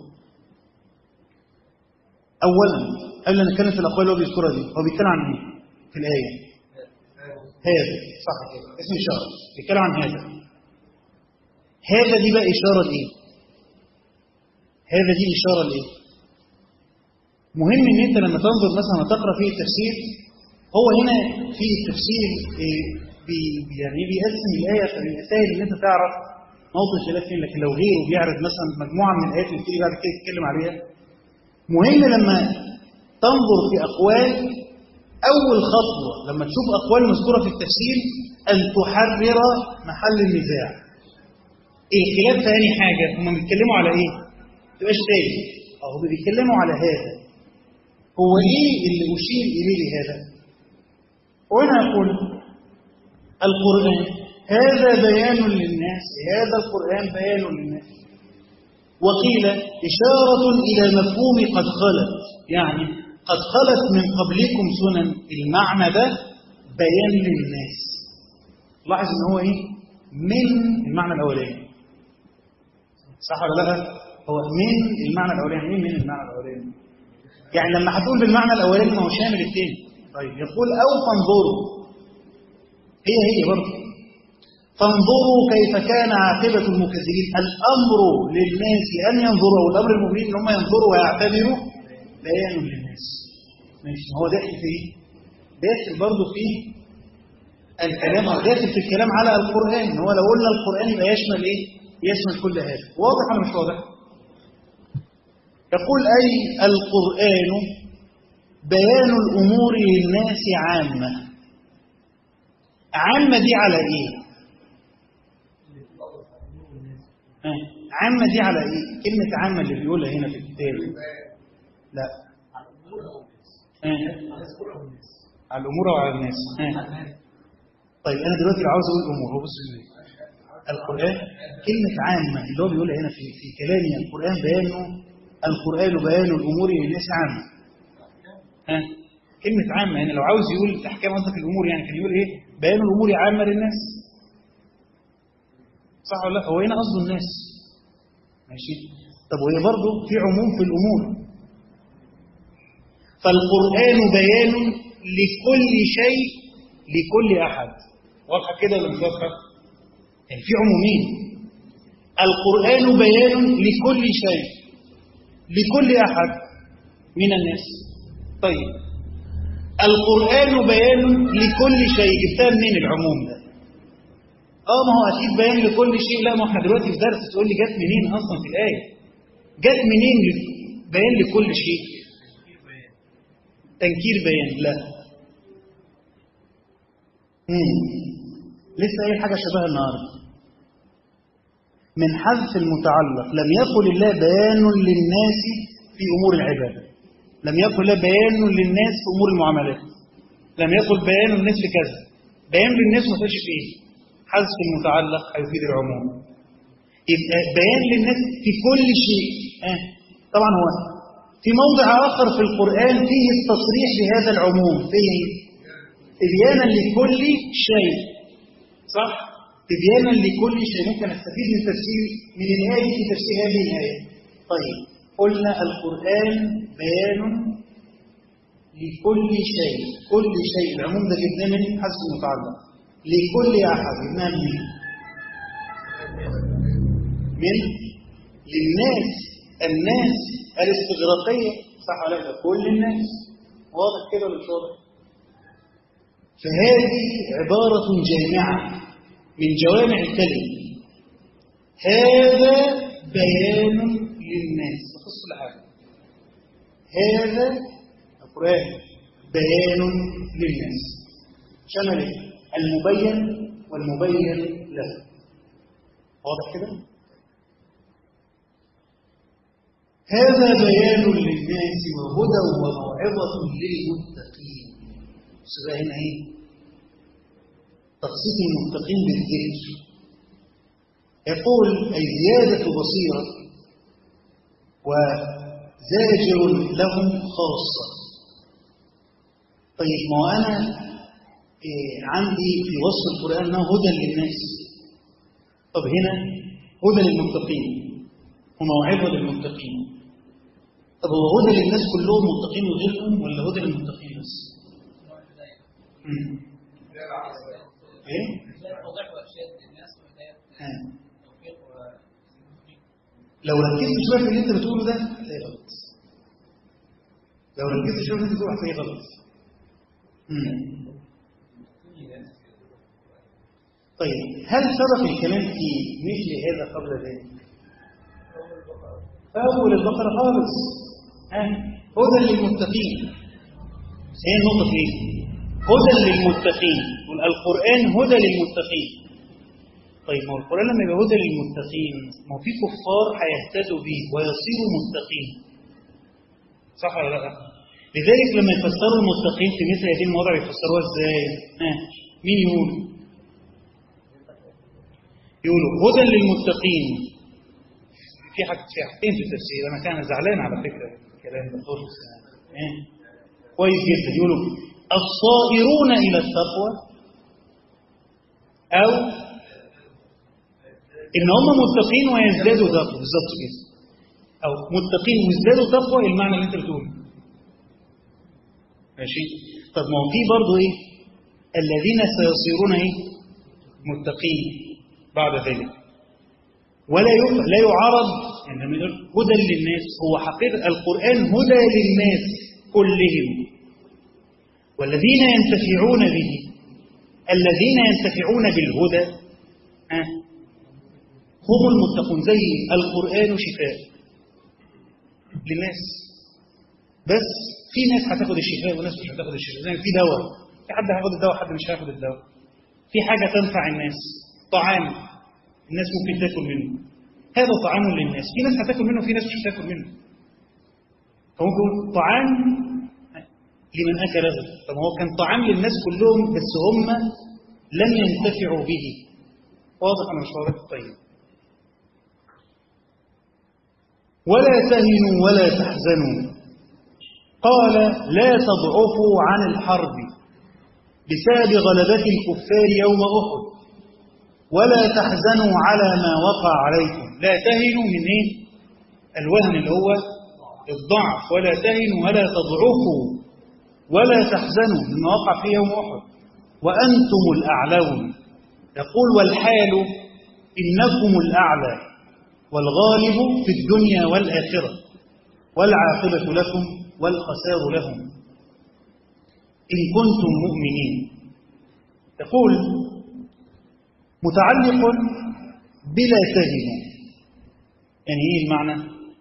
أولا قبل أن نتكلم في الأقوال اللي هو بيذكرها دي هو بيتكلم عن إيه في الآية هذا صح كده اسم إشارة بيتكلم عن هذا هذا دي بقى إشارة لإيه هذا دي إشارة لإيه مهم ان انت لما تنظر مثلا وتقرا فيه التفسير هو هنا في التفسير بي يعني بيقسم الايه فبيبقى سهل ان انت تعرف موضع الخلاف فين لكن لو غيره بيعرض مثلا مجموعه من الايات اللي بتيجي بعد كده تتكلم عليها مهم لما تنظر في اقوال اول خطوه لما تشوف اقوال مذكوره في التفسير ان تحرر محل النزاع الخلاف في ثاني حاجه هم بيتكلموا على ايه؟ ما تبقاش تاني اهو بيتكلموا على هذا هو ايه اللي اشير اليه هذا وانا اقول القران هذا بيان للناس هذا القران بيان للناس وقيل اشاره الى مفهوم قد خلت يعني قد خلت من قبلكم سنن المعنى ده بيان للناس لاحظ ان هو ايه من المعنى الاولاني صح ولا لا هو من المعنى الاولاني مين من المعنى الاولاني يعني لما هتقول بالمعنى الاولاني ما هو شامل الثاني طيب يقول او فانظروا هي هي برضه فانظروا كيف كان عاقبة المكذبين الأمر للناس أن ينظروا أو الأمر المؤمنين أن هم ينظروا ويعتبروا بيان للناس ماشي هو داخل في ايه؟ داخل برضه في الكلام أو داخل في الكلام على القرآن هو لو قلنا القرآن يبقى يشمل إيه؟ يشمل كل هذا واضح ولا مش واضح؟ يقول أي القرآن بيان الأمور للناس عامة عامة دي على إيه؟ آه. عامة دي على إيه؟ كلمة عامة اللي بيقولها هنا في الكتاب لا آه. على الأمور وعلى الناس آه. طيب أنا دلوقتي لو عاوز أقول أمور هو بص القرآن كلمة عامة اللي هو بيقولها هنا في في كلامي القرآن بيانه القرآن بيان الأمور للناس عامة ها كلمة عامة يعني لو عاوز يقول أحكام قصدك الأمور يعني كان يقول إيه بيان الأمور عامة للناس صح ولا لا هو هنا قصده الناس ماشي طب وهي برضه في عموم في الأمور فالقرآن بيان لكل شيء لكل أحد واضحة كده ولا مش واضحة؟ يعني في عمومين القرآن بيان لكل شيء لكل أحد من الناس طيب القرآن بيان لكل شيء جبتها منين العموم ده اه ما هو اكيد بيان لكل شيء لا ما احنا دلوقتي في درس تقول لي جت منين اصلا في الايه جت منين بيان لكل شيء تنكير بيان لا امم لسه اي حاجه شبه النهارده من حذف المتعلق لم يقل الله بيان للناس في امور العباده لم يقل الله بيان للناس في امور المعاملات لم يقل بيان للناس في كذا بيان للناس ما فيش فيه حذف المتعلق هيفيد العموم يبقى بيان للناس في كل شيء آه. طبعا هو في موضع آخر في القرآن فيه التصريح بهذا العموم فيه تبيانا لكل شيء صح؟ تبيانا لكل شيء ممكن استفيد من تفسير من الآية في تفسير هذه الآية طيب قلنا القرآن بيان لكل شيء كل شيء العموم ده جبناه من حسب المتعلق لكل أحد جبناه من من للناس الناس الاستغراقية صح ولا لا كل الناس واضح كده ولا مش واضح فهذه عبارة جامعة من جوامع الكلم هذا بيان للناس تخص كل حاجة هذا القرآن بيان للناس شمل المبين والمبين له واضح كده؟ هذا بيان للناس وهدى وموعظة للمتقين بقى هنا ايه؟ تخصيص المتقين بالذكر يقول أي زيادة بصيرة وزاجر لهم خاصة طيب ما أنا إيه عندي في وصف القرآن أنه هدى للناس طب هنا هدى للمتقين وموعظة للمتقين طب هو هدى للناس كلهم متقين وغيرهم ولا هدى للمتقين بس؟ مم. ايه؟ آه. لو ركزت شويه في اللي انت بتقوله ده هتلاقي غلط لو ركزت شويه في اللي انت بتقوله هتلاقي غلط مم. طيب هل سبق الكلام في مثل هذا قبل ذلك؟ أول البقرة خالص ها هدى للمتقين هي النقطة في ايه؟ هدى للمتقين القرآن هدى للمتقين طيب ما هو القرآن لما يبقى هدى للمتقين ما هو في كفار هيهتدوا به ويصيروا متقين صح ولا لا؟ لذلك لما يفسروا المتقين في مثل هذه المواضع يفسروها ازاي؟ ها مين يقول؟ يقولوا هدى للمتقين في حاجة في حاجتين في التفسير انا كان زعلان على فكره الكلام ده خالص يعني كويس جدا يقولوا الصائرون الى التقوى او ان هم متقين ويزدادوا تقوى بالظبط كده او متقين ويزدادوا تقوى المعنى اللي انت بتقوله ماشي طب ما هو في برضه ايه الذين سيصيرون ايه متقين بعد ذلك ولا لا يعرض يعني لما يقول هدى للناس هو حقيقة القرآن هدى للناس كلهم والذين ينتفعون به الذين ينتفعون بالهدى ها هم المتقون زي القرآن شفاء للناس بس في ناس هتاخد الشفاء وناس مش هتاخد الشفاء زي في دواء في حد هياخد الدواء حد مش هياخد الدواء في حاجة تنفع الناس طعام الناس ممكن تاكل منه هذا طعام للناس في ناس هتاكل منه وفي ناس مش هتاكل منه فممكن طعام لمن أكله طب هو كان طعام للناس كلهم بس هم لم ينتفعوا به واضح أنا مش واضح طيب ولا تهنوا ولا تحزنوا قال لا تضعفوا عن الحرب بسبب غلبة الكفار يوم أحد ولا تحزنوا على ما وقع عليكم لا تهنوا من ايه الوهن اللي هو الضعف ولا تهنوا ولا تضعفوا ولا تحزنوا مما وقع في يوم احد وانتم الاعلون يقول والحال انكم الاعلى والغالب في الدنيا والاخره والعاقبه لكم والخسار لهم ان كنتم مؤمنين يقول متعلق بلا تهنوا يعني ايه المعنى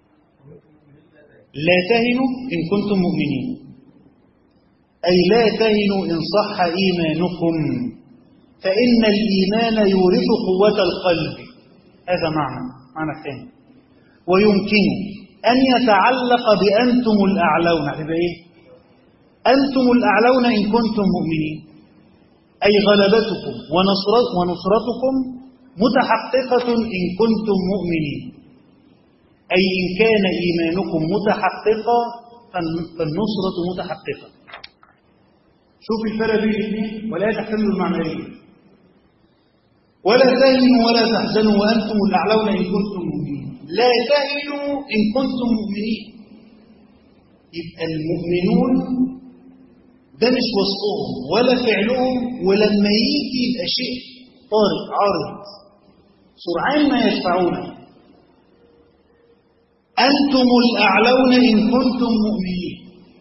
لا تهنوا ان كنتم مؤمنين اي لا تهنوا ان صح ايمانكم فان الايمان يورث قوه القلب هذا معنى معنى ثاني ويمكن ان يتعلق بانتم الاعلون هتبقى ايه انتم الاعلون ان كنتم مؤمنين أي غلبتكم ونصرتكم متحققة إن كنتم مؤمنين أي إن كان إيمانكم متحققا فالنصرة متحققة شوف الفرق بين الاثنين ولا تحتملوا المعنيين ولا تهنوا ولا تحزنوا وأنتم الأعلون إن كنتم مؤمنين لا تهنوا إن كنتم مؤمنين يبقى المؤمنون ده مش وصفهم ولا فعلهم ولما يجي يبقى شيء طارئ عارض سرعان ما يدفعونه أنتم الأعلون إن كنتم مؤمنين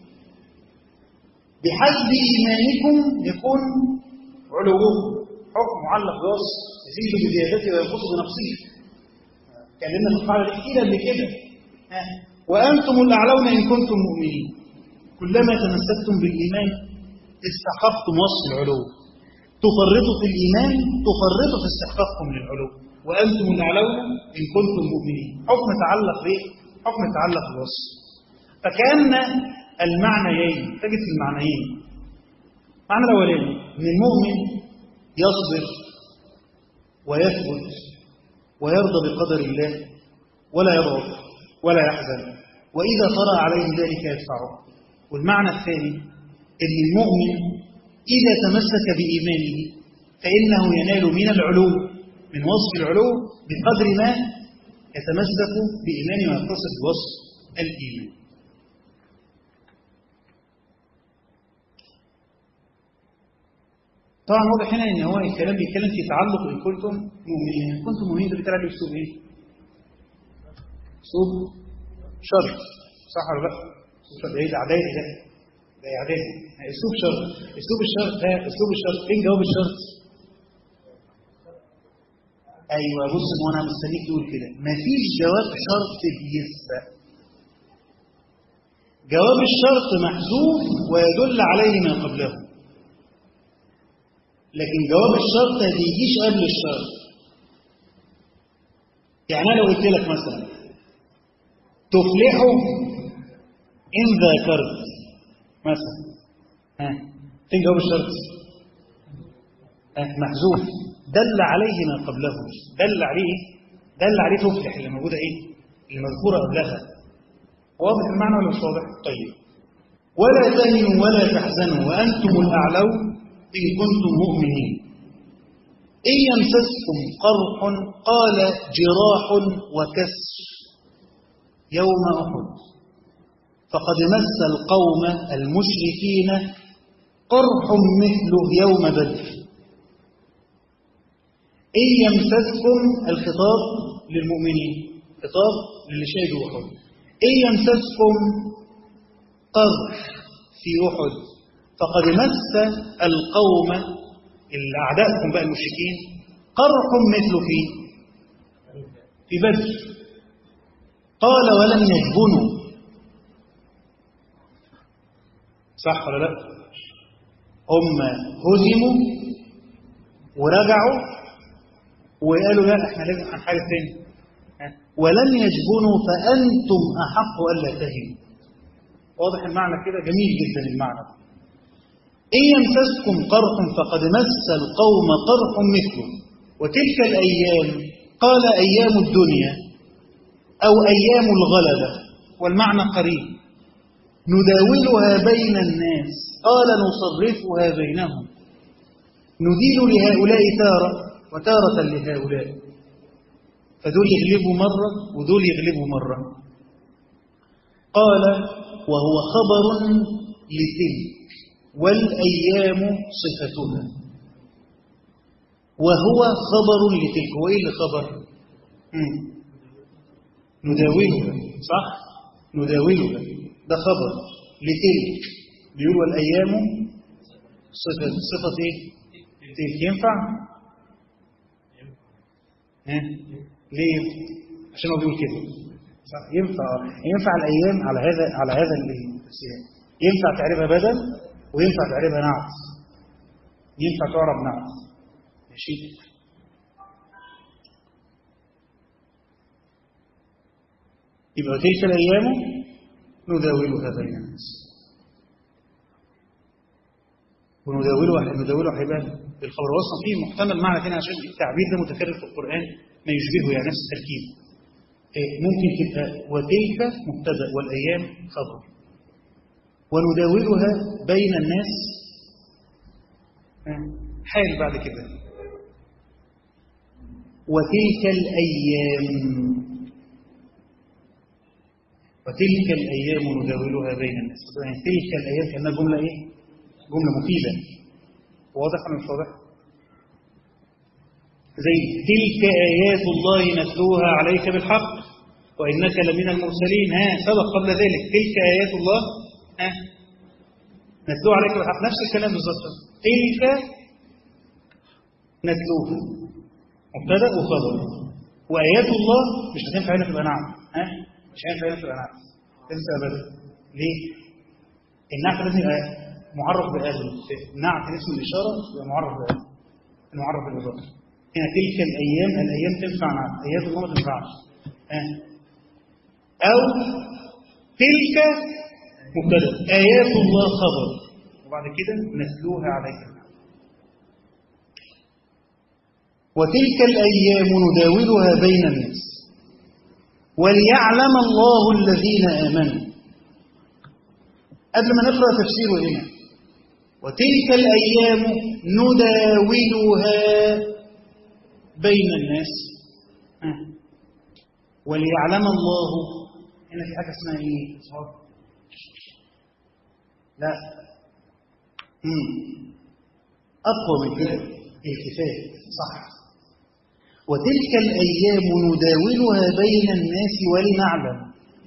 بحسب إيمانكم يكون علوكم حكم معلق بوصف يزيد بزيادته وينقص بنقصه كلمنا في القاعدة دي كتير قبل كده وأنتم الأعلون إن كنتم مؤمنين كلما تمسكتم بالإيمان استحققتم وصف العلو تفرطوا في الإيمان تفرطوا في استحقاقكم للعلو وأنتم الأعلون إن كنتم مؤمنين حكم تعلق بإيه؟ حكم تعلق بالوصف فكأن المعنيين تجد في المعنيين المعنى الأولاني أن المؤمن يصبر ويثبت ويرضى بقدر الله ولا يضعف ولا يحزن وإذا طرأ عليه ذلك يدفعه والمعنى الثاني أن المؤمن إذا تمسك بإيمانه فإنه ينال من العلو من وصف العلو بقدر ما يتمسك بإيمانه ويتصف بوصف الإيمان طبعا واضح هنا ان هو الكلام بيتكلم في تعلق ان كنتم مؤمنين ان كنتم مؤمنين ده بيتكلم باسلوب ايه؟ اسلوب شرط صح ولا لا؟ اسلوب شرط ايه ده اعدادي ده ده اعدادي اسلوب شرط اسلوب الشرط ده اسلوب الشرط فين جواب الشرط؟ ايوه بص ما انا مستنيك تقول كده مفيش جواب شرط بيسبق جواب الشرط محذوف ويدل عليه ما قبله لكن جواب الشرط ما بيجيش قبل الشرط يعني انا لو قلت لك مثلا تفلح ان ذاكرت مثلا ها فين جواب الشرط ها محذوف دل عليه ما قبله دل عليه دل عليه تفلح اللي موجوده ايه اللي مذكوره قبلها واضح المعنى ولا مش واضح طيب ولا تهنوا ولا تحزنوا وانتم الاعلون إن كنتم مؤمنين إن يمسسكم قرح قال جراح وكسر يوم أحد فقد مس القوم المشركين قرح مثله يوم بدر إن يمسسكم الخطاب للمؤمنين خطاب للي شهدوا أحد إن يمسسكم قرح في أحد فقد مس القوم الأعداءكم بقى المشركين قرح مثل في في بدر قال ولم يجبنوا صح ولا لا هم هزموا ورجعوا وقالوا لا احنا لازم هنحارب تاني ولم يجبنوا فأنتم أحق ألا تهنوا واضح المعنى كده جميل جدا المعنى ده إن يمسسكم قرح فقد مس القوم قرح مثله وتلك الأيام قال أيام الدنيا أو أيام الغلبة والمعنى قريب نداولها بين الناس قال نصرفها بينهم ندين لهؤلاء تارة وتارة لهؤلاء فدول يغلبوا مرة ودول يغلبوا مرة قال وهو خبر لتلك والأيام صفتها وهو خبر لتلك هو إيه اللي خبر مم. نداولها صح نداولها ده خبر لتلك بيقول والأيام صفة صفة إيه تلك ينفع ها ليه عشان هو بيقول كده صح ينفع ينفع الأيام على هذا على هذا السياق ينفع تعرفها بدل وينفع تعرفها نعت ينفع تعرف نعت ماشي يبقى تلك الأيام نداولها بين الناس ونداولها نداولها هيبقى الخبر وصل فيه محتمل معنى ثاني عشان التعبير ده متكرر في القرآن ما يشبهه يعني نفس التركيب ممكن تبقى وتلك مبتدا والأيام خبر ونداولها بين الناس حال بعد كده وتلك الأيام وتلك الأيام نداولها بين الناس يعني تلك الأيام كأنها جملة إيه؟ جملة مفيدة واضح ولا مش واضح؟ زي تلك آيات الله نتلوها عليك بالحق وإنك لمن المرسلين ها سبق قبل ذلك تلك آيات الله ها نتلوها عليك بالحق نفس الكلام بالظبط تلك نتلوها مبتدا وخبر وآيات الله مش هتنفع هنا تبقى نعم ها مش هينفع هنا تبقى نعم تنسى ابدا ليه؟ النعت لازم يبقى معرف بأهل في نعت اسم الإشارة يبقى معرف بأهل المعرف بالإضافة هنا تلك الأيام الأيام تنفع نعت أيام الله ما تنفعش آه. أو تلك مبتدا آيات الله خبر وبعد كده نتلوها عليك وتلك الأيام نداولها بين الناس وليعلم الله الذين آمنوا قبل ما نقرأ تفسيره هنا وتلك الأيام نداولها بين الناس وليعلم الله هنا في حاجة اسمها ايه؟ لا مم. أقوى من كده الكفاية صح وتلك الأيام نداولها بين الناس ولنعلم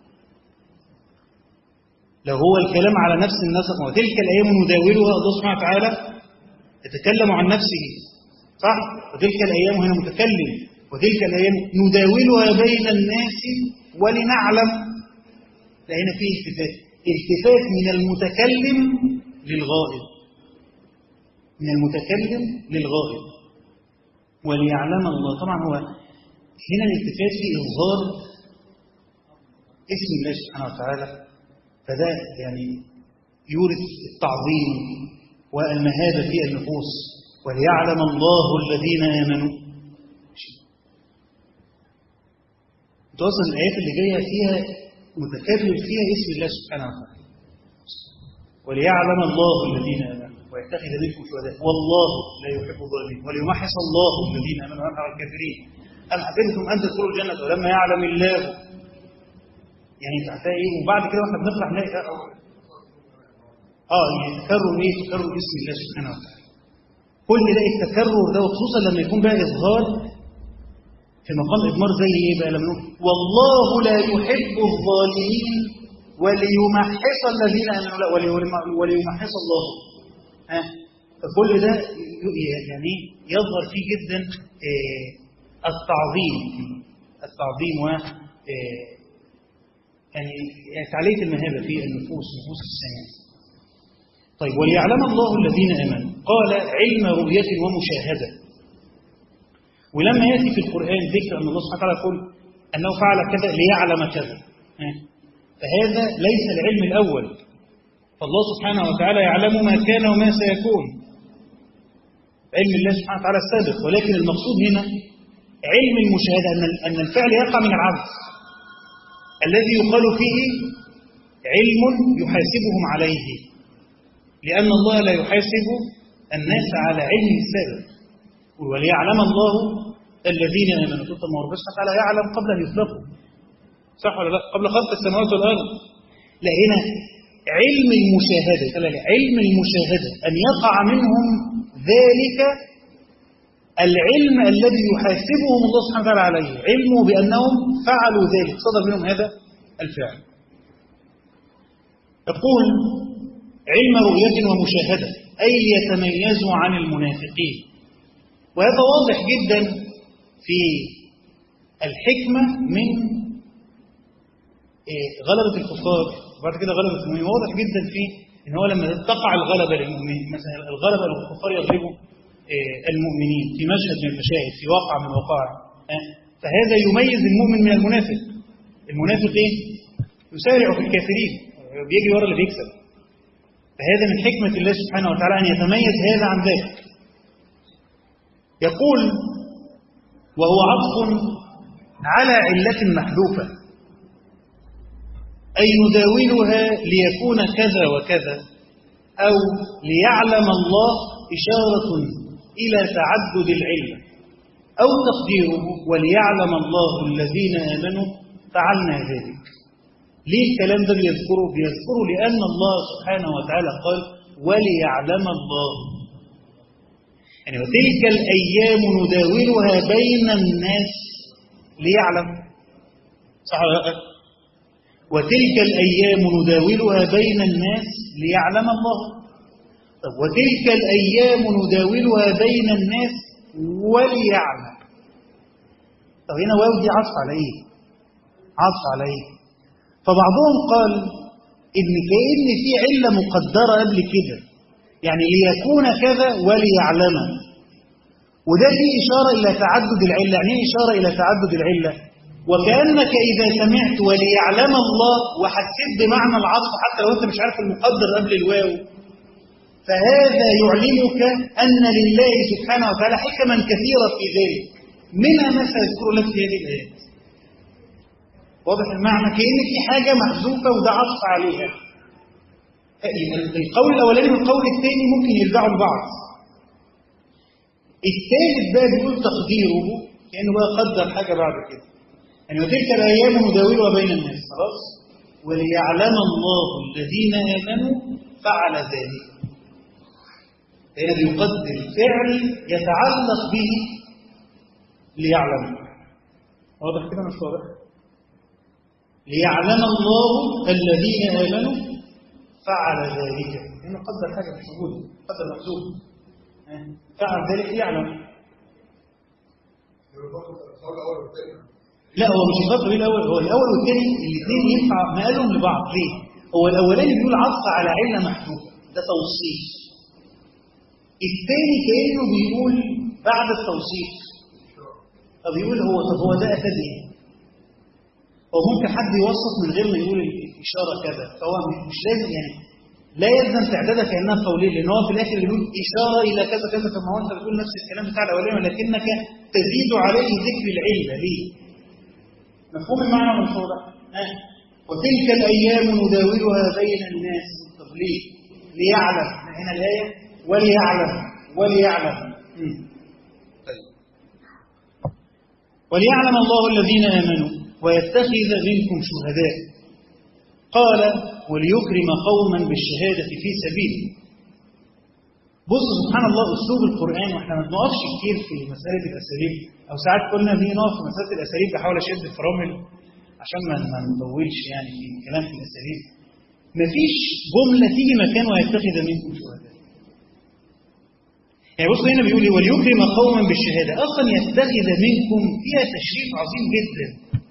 لو هو الكلام على نفس النسق وتلك الأيام نداولها الله سبحانه وتعالى يتكلم عن نفسه صح وتلك الأيام هنا متكلم وتلك الأيام نداولها بين الناس ولنعلم لأن فيه التفات التفات من المتكلم للغائب من المتكلم للغائب وليعلم الله طبعا هو هنا الالتفات في إظهار اسم الله سبحانه وتعالى فده يعني يورث التعظيم والمهابة في النفوس وليعلم الله الذين آمنوا توصل الآيات اللي جاية فيها متكرر فيها اسم الله سبحانه وتعالى وليعلم الله الذين آمنوا ويتخذ منكم شهداء والله لا يحب الظالمين وليمحص الله الذين آمنوا ويمحق الكافرين أم حسبتم أن تدخلوا الجنة ولما يعلم الله يعني تحتها ايه وبعد كده واحنا بنطلع نلاقي اه يتكرر ايه تكرر اسم الله سبحانه وتعالى كل ده التكرر ده وخصوصا لما يكون بقى اظهار في مقام اضمار زي ايه بقى لما نقول والله لا يحب الظالمين وليمحص الذين امنوا لا وليمحص الله ها فكل ده يعني يظهر فيه جدا التعظيم التعظيم و يعني تعلية المهابة في النفوس نفوس السماء طيب وليعلم الله الذين آمنوا قال علم رؤية ومشاهدة ولما يأتي في القرآن ذكر أن الله سبحانه وتعالى يقول أنه فعل كذا ليعلم كذا فهذا ليس العلم الأول فالله سبحانه وتعالى يعلم ما كان وما سيكون علم الله سبحانه وتعالى السابق ولكن المقصود هنا علم المشاهدة أن الفعل يقع من العبد الذي يقال فيه علم يحاسبهم عليه لأن الله لا يحاسب الناس على علم السابق وليعلم الله الذين آمنوا قلت ما ربنا سبحانه وتعالى يعلم قبل أن يخلقوا صح ولا لا قبل خلق السماوات والأرض لا هنا علم المشاهدة علم المشاهدة أن يقع منهم ذلك العلم الذي يحاسبهم الله سبحانه وتعالى عليه علمه بأنهم فعلوا ذلك صدر منهم هذا الفعل يقول علم رؤية ومشاهدة أي يتميزوا عن المنافقين وهذا واضح جدا في الحكمة من غلبة الكفار وبعد كده غلبة المؤمنين واضح جدا في ان هو لما تقع الغلبة للمؤمنين مثلا الغلبة للكفار يغلبوا المؤمنين في مشهد من المشاهد في واقع من الوقائع فهذا يميز المؤمن من المنافق المنافق ايه يسارع في الكافرين بيجري ورا اللي بيكسب فهذا من حكمة الله سبحانه وتعالى أن يتميز هذا عن ذاك يقول وهو عطف على علة محذوفة أي نداولها ليكون كذا وكذا أو ليعلم الله إشارة إلى تعدد العلم أو تقديره وليعلم الله الذين آمنوا فعلنا ذلك ليه الكلام ده بيذكره بيذكره لأن الله سبحانه وتعالى قال وليعلم الله يعني وتلك الأيام نداولها بين الناس ليعلم صح ولا لا وتلك الأيام نداولها بين الناس ليعلم الله طب وتلك الأيام نداولها بين الناس وليعلم طب هنا واو دي عطف على ايه عطف على ايه فبعضهم قال ان كأن في علة مقدرة قبل كده يعني ليكون كذا وليعلم وده فيه إشارة إلى تعدد العلة يعني إيه إشارة إلى تعدد العلة وكأنك إذا سمعت وليعلم الله وحسيت بمعنى العطف حتى لو أنت مش عارف المقدر قبل الواو فهذا يعلمك أن لله سبحانه وتعالى حكما كثيرة في ذلك منها ما سأذكر لك في هذه الآيات واضح المعنى كأن في حاجة محذوفة وده عطف عليها القول الأولاني والقول الثاني ممكن يرجعوا لبعض الثالث بقى بيقول تقديره كأنه بقى قدر حاجة بعد كده يعني وتلك الأيام نداولها بين الناس خلاص وليعلم الله الذين آمنوا فعل ذلك هنا بيقدر فعل يتعلق به ليعلم واضح كده مش واضح ليعلم الله الذين آمنوا فعل ذلك هنا قدر حاجة مش موجودة قدر محسوب فعل ذلك ليعلم لا هو مش الفرق بين الاول هو الاول والثاني الاثنين ينفع مقالهم لبعض ليه؟ هو الاولاني بيقول عطف على عله محذوفه ده توصيف الثاني كانه بيقول بعد التوصيف طب يقول هو طب هو ده افاد ايه؟ هو ممكن حد يوصف من غير ما يقول الاشاره كذا فهو مش لازم يعني لا يلزم تعدادها كانها قوليه لان هو في الاخر يقول اشاره الى كذا كذا طب ما هو انت بتقول نفس الكلام بتاع الاولاني ولكنك تزيد عليه ذكر العله ليه؟ مفهوم المعنى من صورة آه. وتلك الأيام نداولها بين الناس طب ليه؟ ليعلم هنا الآية وليعلم وليعلم طيب. وليعلم الله الذين آمنوا ويتخذ منكم شهداء قال وليكرم قوما بالشهادة في سبيله بص سبحان الله اسلوب القران واحنا ما بنقفش كتير في مساله الاساليب او ساعات كنا بنقف في مساله الاساليب بحاول اشد الفرامل عشان ما ما نطولش يعني في الكلام في الاساليب مفيش جمله تيجي مكان ويتخذ منكم شهداء يعني بص هنا بيقول وليكرم قوما بالشهاده اصلا يتخذ منكم فيها تشريف عظيم جدا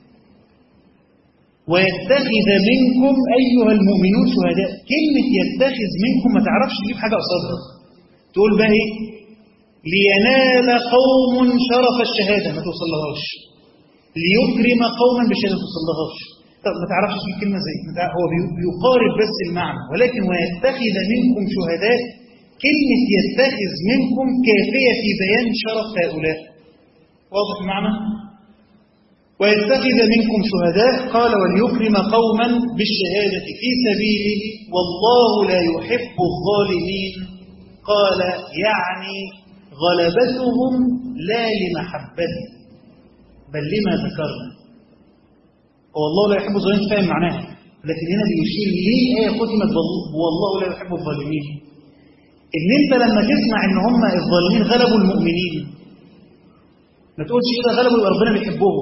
ويتخذ منكم ايها المؤمنون شهداء كلمه يتخذ منكم ما تعرفش تجيب حاجه قصادها تقول بقى ايه لينال قوم شرف الشهادة ما توصلهاش ليكرم قوما بالشهادة ما توصلهاش طب ما تعرفش تجيب كلمة زي هو بيقارب بس المعنى ولكن ويتخذ منكم شهداء كلمة يتخذ منكم كافية في بيان شرف هؤلاء واضح المعنى ويتخذ منكم شهداء قال وليكرم قوما بالشهادة في سبيله والله لا يحب الظالمين قال يعني غلبتهم لا لمحبته بل لما ذكرنا والله لا يحب الظالمين فاهم معناها لكن هنا بيشير ليه آية ختمت والله لا يحب الظالمين إن أنت لما تسمع إن هم الظالمين غلبوا المؤمنين ما تقولش كده غلبوا يبقى ربنا بيحبهم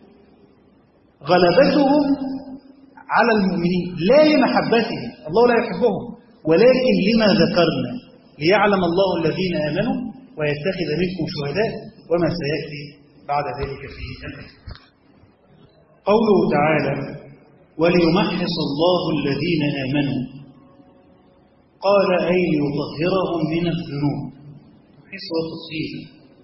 غلبتهم على المؤمنين لا لمحبتهم الله لا يحبهم ولكن لما ذكرنا ليعلم الله الذين آمنوا ويتخذ منكم شهداء وما سيأتي بعد ذلك في الآية قوله تعالى وليمحص الله الذين آمنوا قال أي ليطهرهم من الذنوب تمحيص وتصهير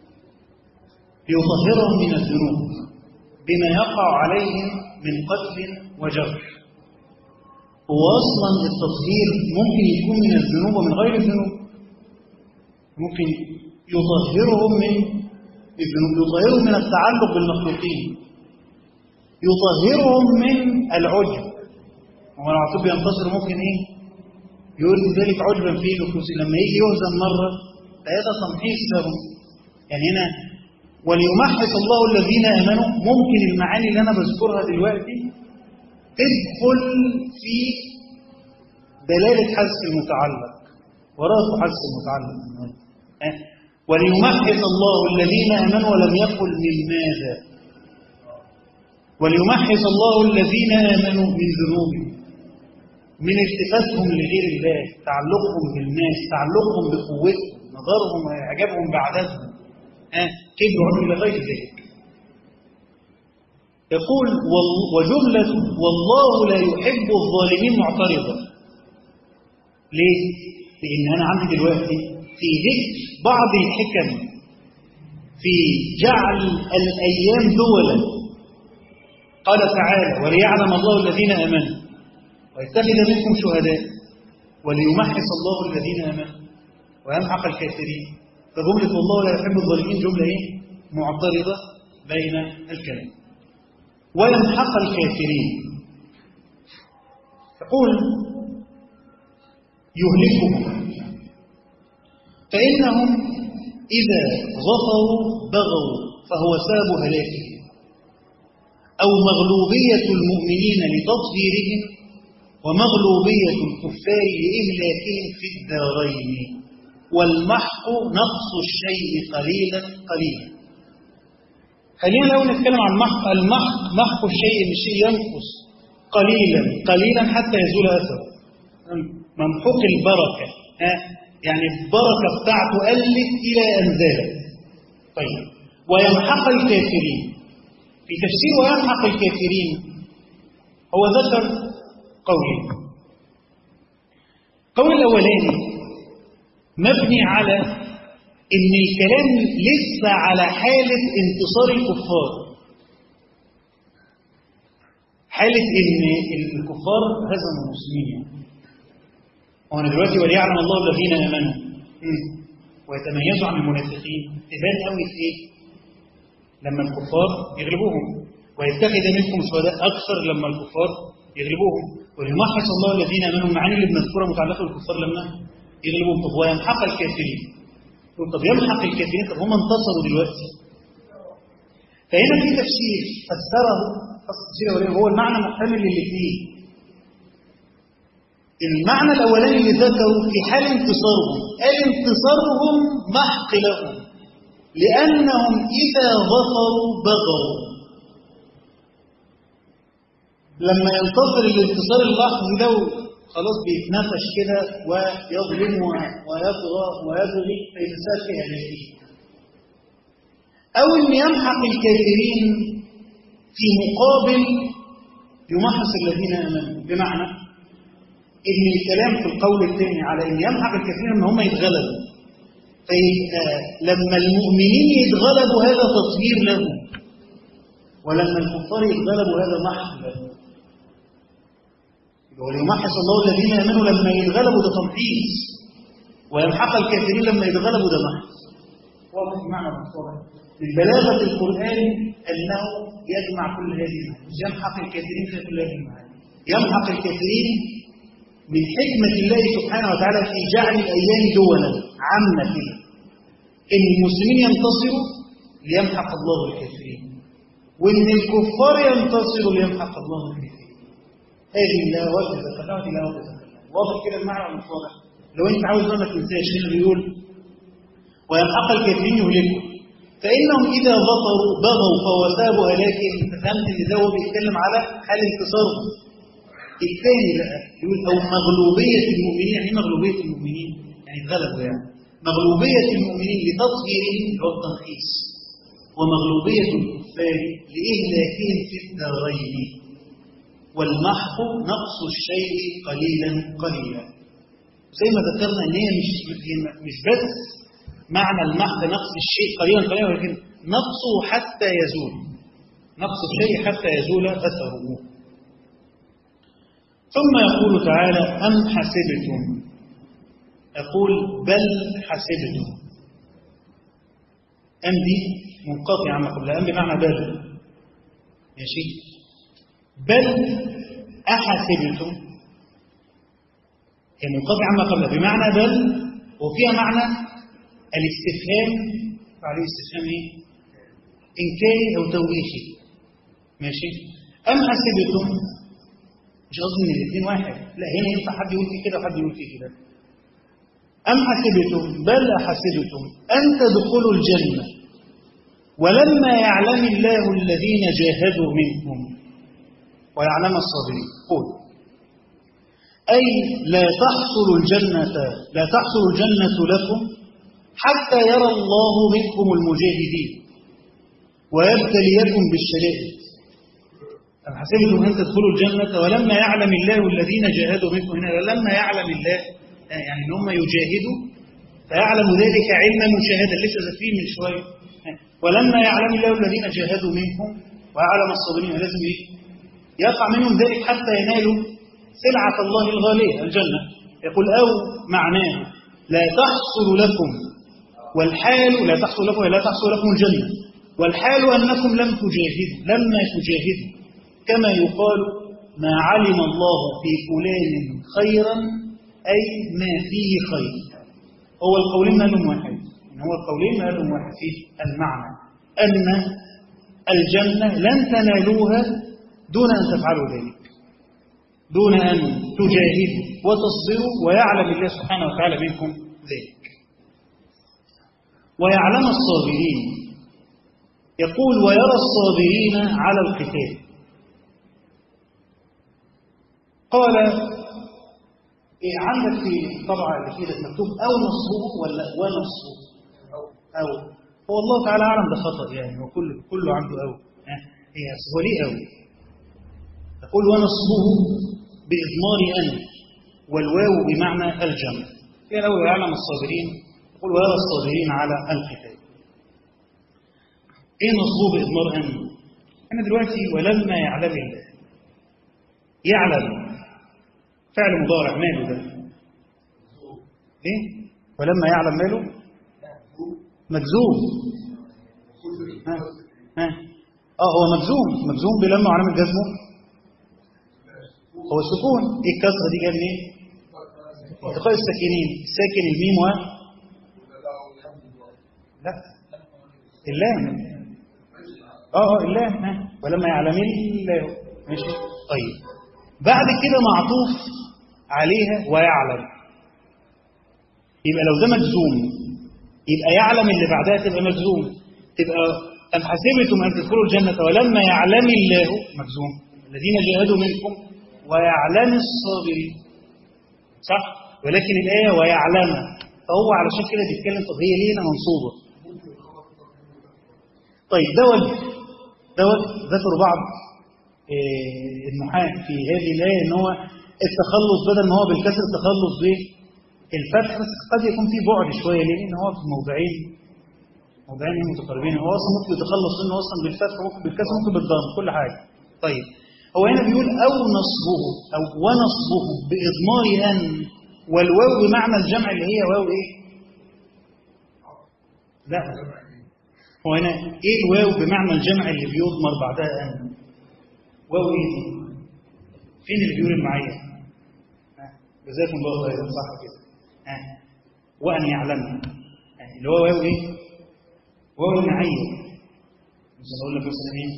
ليطهرهم من الذنوب بما يقع عليهم من قتل وجرح هو أصلا التطهير ممكن يكون من الذنوب ومن غير الذنوب ممكن يطهرهم من الذنوب يطهرهم من التعلق بالمخلوقين يطهرهم من العجب هو العطوب ينتصر ممكن ايه يقول ذلك عجبا في نفوسه لما يجي يهزم مرة فهذا تمحيص لهم يعني هنا وليمحص الله الذين امنوا ممكن المعاني اللي انا بذكرها دلوقتي تدخل في دلاله حذف المتعلق وراء حذف المتعلق أه؟ وليمحص الله الذين امنوا ولم يقل من ماذا وليمحص الله الذين امنوا من ذنوبهم من التفاتهم لغير الله تعلقهم بالناس تعلقهم بقوتهم نظرهم واعجابهم بعددهم أه؟ كبروا الى غير ذلك يقول وجملة والله لا يحب الظالمين معترضة ليه؟ لأن أنا عندي دلوقتي في ذكر بعض الحكم في جعل الأيام دولا قال تعالى وليعلم الله الذين آمنوا ويتخذ منكم شهداء وليمحص الله الذين آمنوا ويمحق الكافرين فجملة والله لا يحب الظالمين جملة إيه؟ معترضة بين الكلام ويمحق الكافرين يقول يهلكهم فإنهم إذا ظفروا بغوا فهو سبب هلاكهم أو مغلوبية المؤمنين لتطهيرهم ومغلوبية الكفار لإهلاكهم في الدارين والمحق نقص الشيء قليلا قليلا خلينا لو نتكلم عن محق المحق محق الشيء ان الشيء ينقص قليلا قليلا حتى يزول اثره ممحوق البركه ها يعني البركه بتاعته قلت الى ان زالت طيب ويمحق الكافرين في تفسير ويمحق الكافرين هو ذكر قولين القول الاولاني مبني على ان الكلام لسه على حالة انتصار الكفار حالة ان الكفار هزموا المسلمين يعني هو انا دلوقتي وليعلم الله الذين امنوا ويتميزوا عن المنافقين تبان قوي في ايه؟ لما الكفار يغلبوهم ويتخذ منكم شهداء اكثر لما الكفار يغلبوهم وليمحص الله الذين امنوا المعاني اللي بنذكرها متعلقه بالكفار لما يغلبهم طب ويمحق الكافرين طب يمحق الكافرين طب هم انتصروا دلوقتي فهنا في تفسير فسره تفسير الاولاني هو المعنى محتمل للاثنين المعنى الاولاني اللي ذكره في حال انتصارهم قال انتصارهم محق لهم لانهم اذا ظفروا بغوا لما ينتصر الانتصار اللحظي ده خلاص بيتنفش كده ويظلم ويطغى ويبغي فيتسال في هلاكه أو أن يمحق الكافرين في مقابل يمحص الذين آمنوا بمعنى إن الكلام في القول الثاني على أن يمحق الكافرين أن هم يتغلبوا فيبقى لما المؤمنين يتغلبوا هذا تطهير لهم ولما الكفار يتغلبوا هذا محق لهم وليمحص الله الذين امنوا لما يتغلبوا ده تمحيص ويمحق الكافرين لما يتغلبوا ده محص واضح معنى واضح من بلاغه القران انه يجمع كل هذه المعاني يمحق الكافرين في كل هذه المعاني يمحق الكافرين من حكمه الله سبحانه وتعالى في جعل الايام دولا عامه كده ان المسلمين ينتصروا ليمحق الله الكافرين وان الكفار ينتصروا ليمحق الله الكافرين هذه لا وجه ذكرناها ودي لا وجه ذكرناها واضح كده المعنى مش واضح لو انت عاوز ما تنساش هنا بيقول ويلحق الكافرين يهلكوا فانهم اذا بطروا بغوا فوسابوا هلاكهم فهمت ان ده هو بيتكلم على حال انتصارهم الثاني بقى يقول او مغلوبيه المؤمنين يعني مغلوبيه المؤمنين يعني اتغلبوا يعني مغلوبيه المؤمنين لتطهيرهم هو التنخيص ومغلوبيه الكفار لاهلاكهم في الدارين والمحق نقص الشيء قليلا قليلا زي ما ذكرنا ان هي مش مش بس معنى المحق نقص الشيء قليلا قليلا ولكن نقصه حتى يزول نقص الشيء حتى يزول اثره ثم يقول تعالى ام حسبتم يقول بل حسبتم ام دي منقطعه ما قبلها ام بمعنى بل ماشي بل أحسبتم هي منقطعة عما قبلها بمعنى بل وفيها معنى الاستفهام عليه استفهام ايه؟ إنكاري أو توبيخي ماشي أم حسبتم مش قصدي ان الاثنين واحد لا هنا ينفع حد يقول في كده وحد يقول في كده أم حسبتم بل أحسبتم أن تدخلوا الجنة ولما يعلم الله الذين جاهدوا منكم ويعلم الصابرين قول أي لا تحصل الجنة لا تحصل الجنة لكم حتى يرى الله منكم المجاهدين ويبتليكم بالشدائد أم حسبتم أن تدخلوا الجنة ولما يعلم الله الذين جاهدوا منكم هنا ولما يعلم الله يعني ان هم يجاهدوا فيعلم ذلك علم مشاهدة لسه ذاكرين من شوية ولما يعلم الله الذين جاهدوا منهم ويعلم الصابرين لازم ايه يقع منهم ذلك حتى ينالوا سلعة الله الغالية الجنة يقول أو معناه لا تحصل لكم والحال لا تحصل لكم لا تحصل لكم الجنة والحال أنكم لم تجاهدوا لما تجاهدوا كما يقال ما علم الله في فلان خيرا أي ما فيه خير هو القولين مالهم واحد إن هو القولين مالهم واحد في المعنى أن الجنة لن تنالوها دون أن تفعلوا ذلك دون أن تجاهدوا وتصبروا ويعلم الله سبحانه وتعالى منكم ذلك ويعلم الصابرين يقول ويرى الصابرين على القتال قال إيه عندك في طبعا اللي كده مكتوب أو نصبه ولا ونصبه أو هو الله تعالى أعلم ده خطأ يعني هو كله كله عنده أو هي هو ليه أو تقول ونصبه بإضمار أن والواو بمعنى الجمع هي الأول يعلم الصابرين يقول ويرى الصابرين على القتال إيه نصبه بإضمار أن أنا دلوقتي ولما يعلم الله يعلم فعل مضارع ماله ده ايه ولما يعلم ماله مجزوم ها ها اه هو مجزوم مجزوم بلما وعلامه جزمه هو السكون ايه الكسره دي جايه منين التقاء الساكنين الساكن الميم و لا اللام اه اه اللام ها ولما يعلم الله ماشي طيب بعد كده معطوف عليها ويعلم يبقى لو ده مجزوم يبقى يعلم اللي بعدها تبقى مجزوم تبقى أم حسبتم أن تدخلوا الجنة ولما يعلم الله مجزوم الذين جاهدوا منكم ويعلم الصابرين صح ولكن الآية ويعلم فهو علشان كده بيتكلم طب هي ليه منصوبة طيب ده وجه ده وجه ذكروا بعض النحاة في هذه الآية ان هو التخلص بدل ما هو بالكسر التخلص بالفتح بس قد يكون في بعد شويه ليه؟ لان هو في موضعين موضعين متقاربين هو اصلا ممكن يتخلص منه اصلا بالفتح ممكن بالكسر ممكن بالضم كل حاجه طيب هو هنا بيقول او نصبه او ونصبه باضمار ان والواو بمعنى الجمع اللي هي واو ايه؟ لا هو هنا ايه الواو بمعنى الجمع اللي بيضمر بعدها ان؟ واو ايه دي؟ فين اللي بيقول معايا جزاكم الله خيرا صح كده ها وان يعلم اللي هو واو ايه واو المعيه مش هقول لك مثلا ايه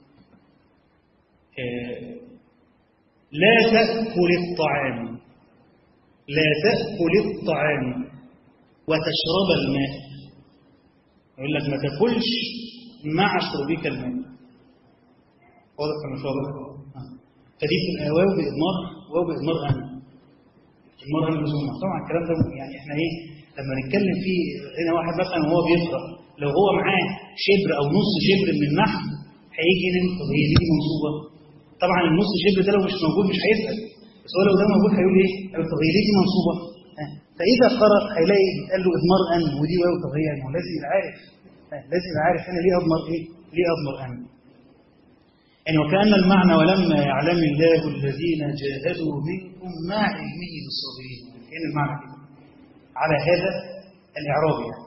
آه لا تاكل الطعام لا تاكل الطعام وتشرب الماء يقول لك ما تاكلش مع شربك الماء واضح ولا مش واضح فدي بتبقى واو بإضمار واو بإضمار أنا إضمار أنا مزومة طبعا الكلام ده يعني إحنا إيه لما نتكلم فيه هنا واحد مثلا وهو بيقرأ لو هو معاه شبر أو نص شبر من النحو هيجي هنا طب هي دي منصوبة طبعا النص شبر ده لو مش موجود مش هيسأل بس هو لو ده موجود هيقول إيه؟ هيقول طب هي دي منصوبة فإذا قرأ هيلاقي قال له إضمار أن ودي واو طب هي ما هو لازم يبقى عارف لازم يبقى عارف هنا ليه أضمر إيه؟ ليه أضمر أن يعني وكأن المعنى ولما يعلم الله الذين جاهدوا منكم مع علمه بالصابرين كأن المعنى كده على هذا الإعراب يعني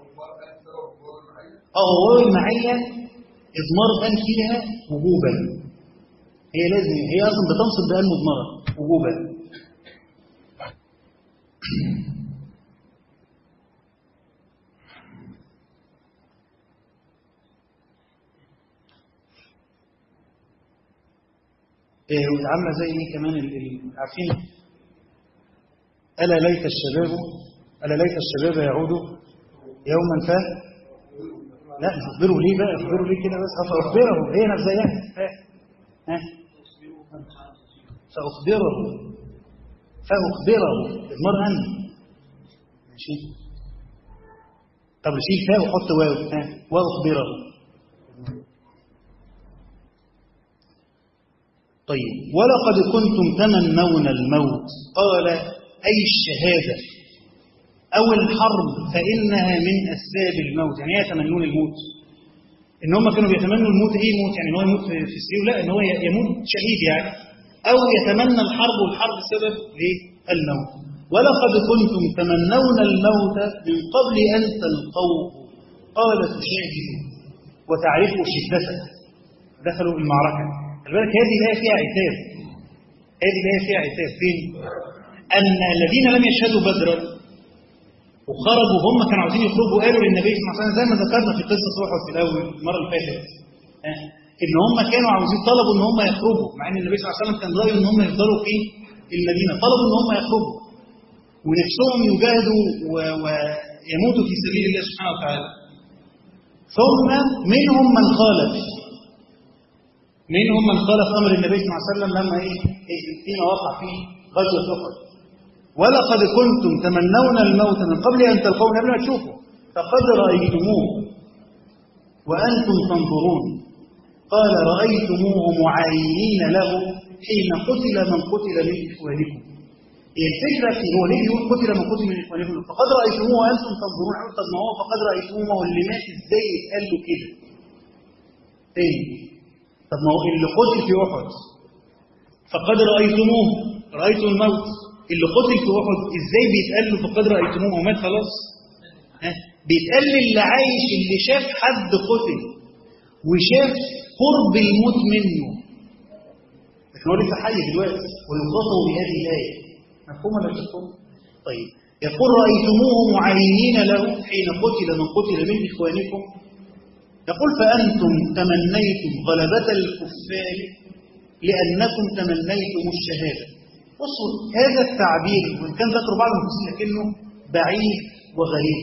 اه هو المعية إضمار أن فيها وجوبا هي لازم هي أصلا بتنصب بأن مضمرة وجوبا عامله زي ايه كمان عارفين الا ليت الشباب الا ليت الشباب يعود يوما ف لا اخبروا ليه بقى اخبروا ليه كده بس فاخبره هي نفس زيها ها فاخبره فاخبره المرء ان ماشي طب شيل فاء وحط واو ها واخبره طيب ولقد كنتم تمنون الموت قال أي الشهادة أو الحرب فإنها من أسباب الموت يعني إيه يتمنون الموت إن هم كانوا بيتمنوا الموت إيه موت يعني إن هو يموت في في سريره لا إن هو يموت شهيد يعني أو يتمنى الحرب والحرب سبب للموت ولقد كنتم تمنون الموت من قبل أن تلقوه قال تشاهدوا وتعرفوا شدته دخلوا المعركة بالك هذه الآية فيها عتاب هذه الآية فيها عتاب فين؟ أن الذين لم يشهدوا بدرا وخرجوا هم كانوا عاوزين يخرجوا قالوا للنبي صلى الله عليه وسلم زي ما ذكرنا في قصة أحد في الأول المرة اللي فاتت إن هم كانوا عاوزين طلبوا إن هم يخرجوا مع إن النبي صلى الله عليه وسلم كان رأيه إن هم يفضلوا في المدينة طلبوا إن هم يخرجوا ونفسهم يجاهدوا ويموتوا في سبيل الله سبحانه وتعالى ثم منهم من خالف منهم من خالف امر النبي صلى الله عليه وسلم لما ايه فيما وقع في غزوه احد ولقد كنتم تمنون الموت من قبل ان تلقوه قبل ما تشوفوا فقد رايتموه وانتم تنظرون قال رايتموه معاينين له حين قتل من قتل من اخوانكم هي الفكره في هو ليه يقول قتل من قتل من اخوانكم فقد رايتموه وانتم تنظرون طب ما هو فقد رايتموه ما هو اللي مات ازاي يتقال له كده تاني طب ما هو اللي قتل في احد فقد رايتموه رايتم الموت اللي قتل في احد ازاي بيتقال له فقد رايتموه هو مات خلاص ها بيتقال اللي عايش اللي شاف حد قتل وشاف قرب الموت منه لكن هو لسه حي دلوقتي ويخاطب بهذه الايه مفهوم ولا مش مفهوم؟ طيب يقول رأيتموه معينين له حين قتل من قتل من إخوانكم يقول فأنتم تمنيتم غلبة الكفار لأنكم تمنيتم الشهادة بصوا هذا التعبير وإن كان ذكر بعض المفسرين لكنه بعيد وغريب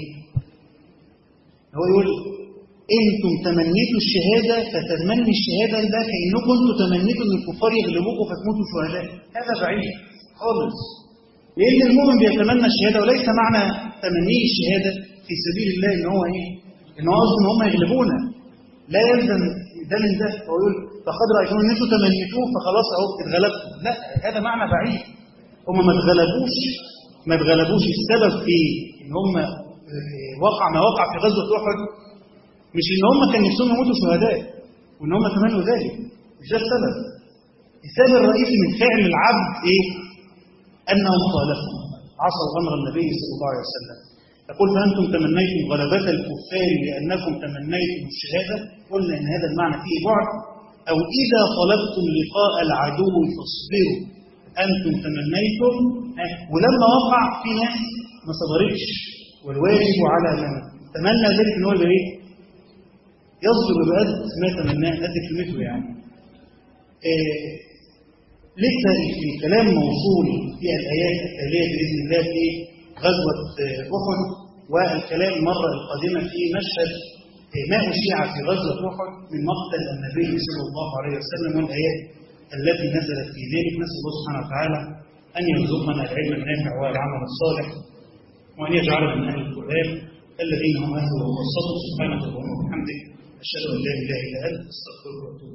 هو يقول انتم تمنيتوا الشهادة فتمني الشهادة ده كأنكم انتم تمنيتوا ان الكفار يغلبوكم فتموتوا شهداء هذا بعيد خالص لأن المؤمن بيتمنى الشهادة وليس معنى تمنيه الشهادة في سبيل الله إن هو إيه؟ إن هو قصده إن هم يغلبونا لا يلزم ده من ده هو يقول فقد رأيتم إن أنتم تمنيتوه فخلاص أهو اتغلبتم لا هذا معنى بعيد هم ما اتغلبوش ما اتغلبوش السبب في إن هم وقع ما وقع في غزوة أحد مش إن هم كان نفسهم يموتوا شهداء وإن هم تمنوا ذلك مش ده السبب السبب الرئيسي من فعل العبد إيه؟ أنهم خالفوا عصوا أمر النبي صلى الله عليه وسلم يقول فأنتم تمنيتم غلبة الكفار لأنكم تمنيتم الشهادة قلنا إن هذا المعنى فيه بعد أو إذا طلبتم لقاء العدو فاصبروا أنتم تمنيتم ولما وقع في ناس ما صبرتش والواجب على من تمنى ذلك إن هو يبقى إيه؟ يصبر بقد ما تمناه قد كلمته يعني إيه لسه الكلام موصول في الآيات التالية بإذن الله في غزوة أحد والكلام المرة القادمة في مشهد ما أشيع في غزوة أحد من مقتل النبي صلى الله عليه وسلم والآيات التي نزلت في ذلك نسأل الله سبحانه وتعالى أن يرزقنا العلم النافع والعمل الصالح وأن يجعلنا من أهل القرآن الذين هم أهله وخاصته سبحانه وتعالى وبحمده أشهد أن لا إله إلا أنت أستغفرك وأتوب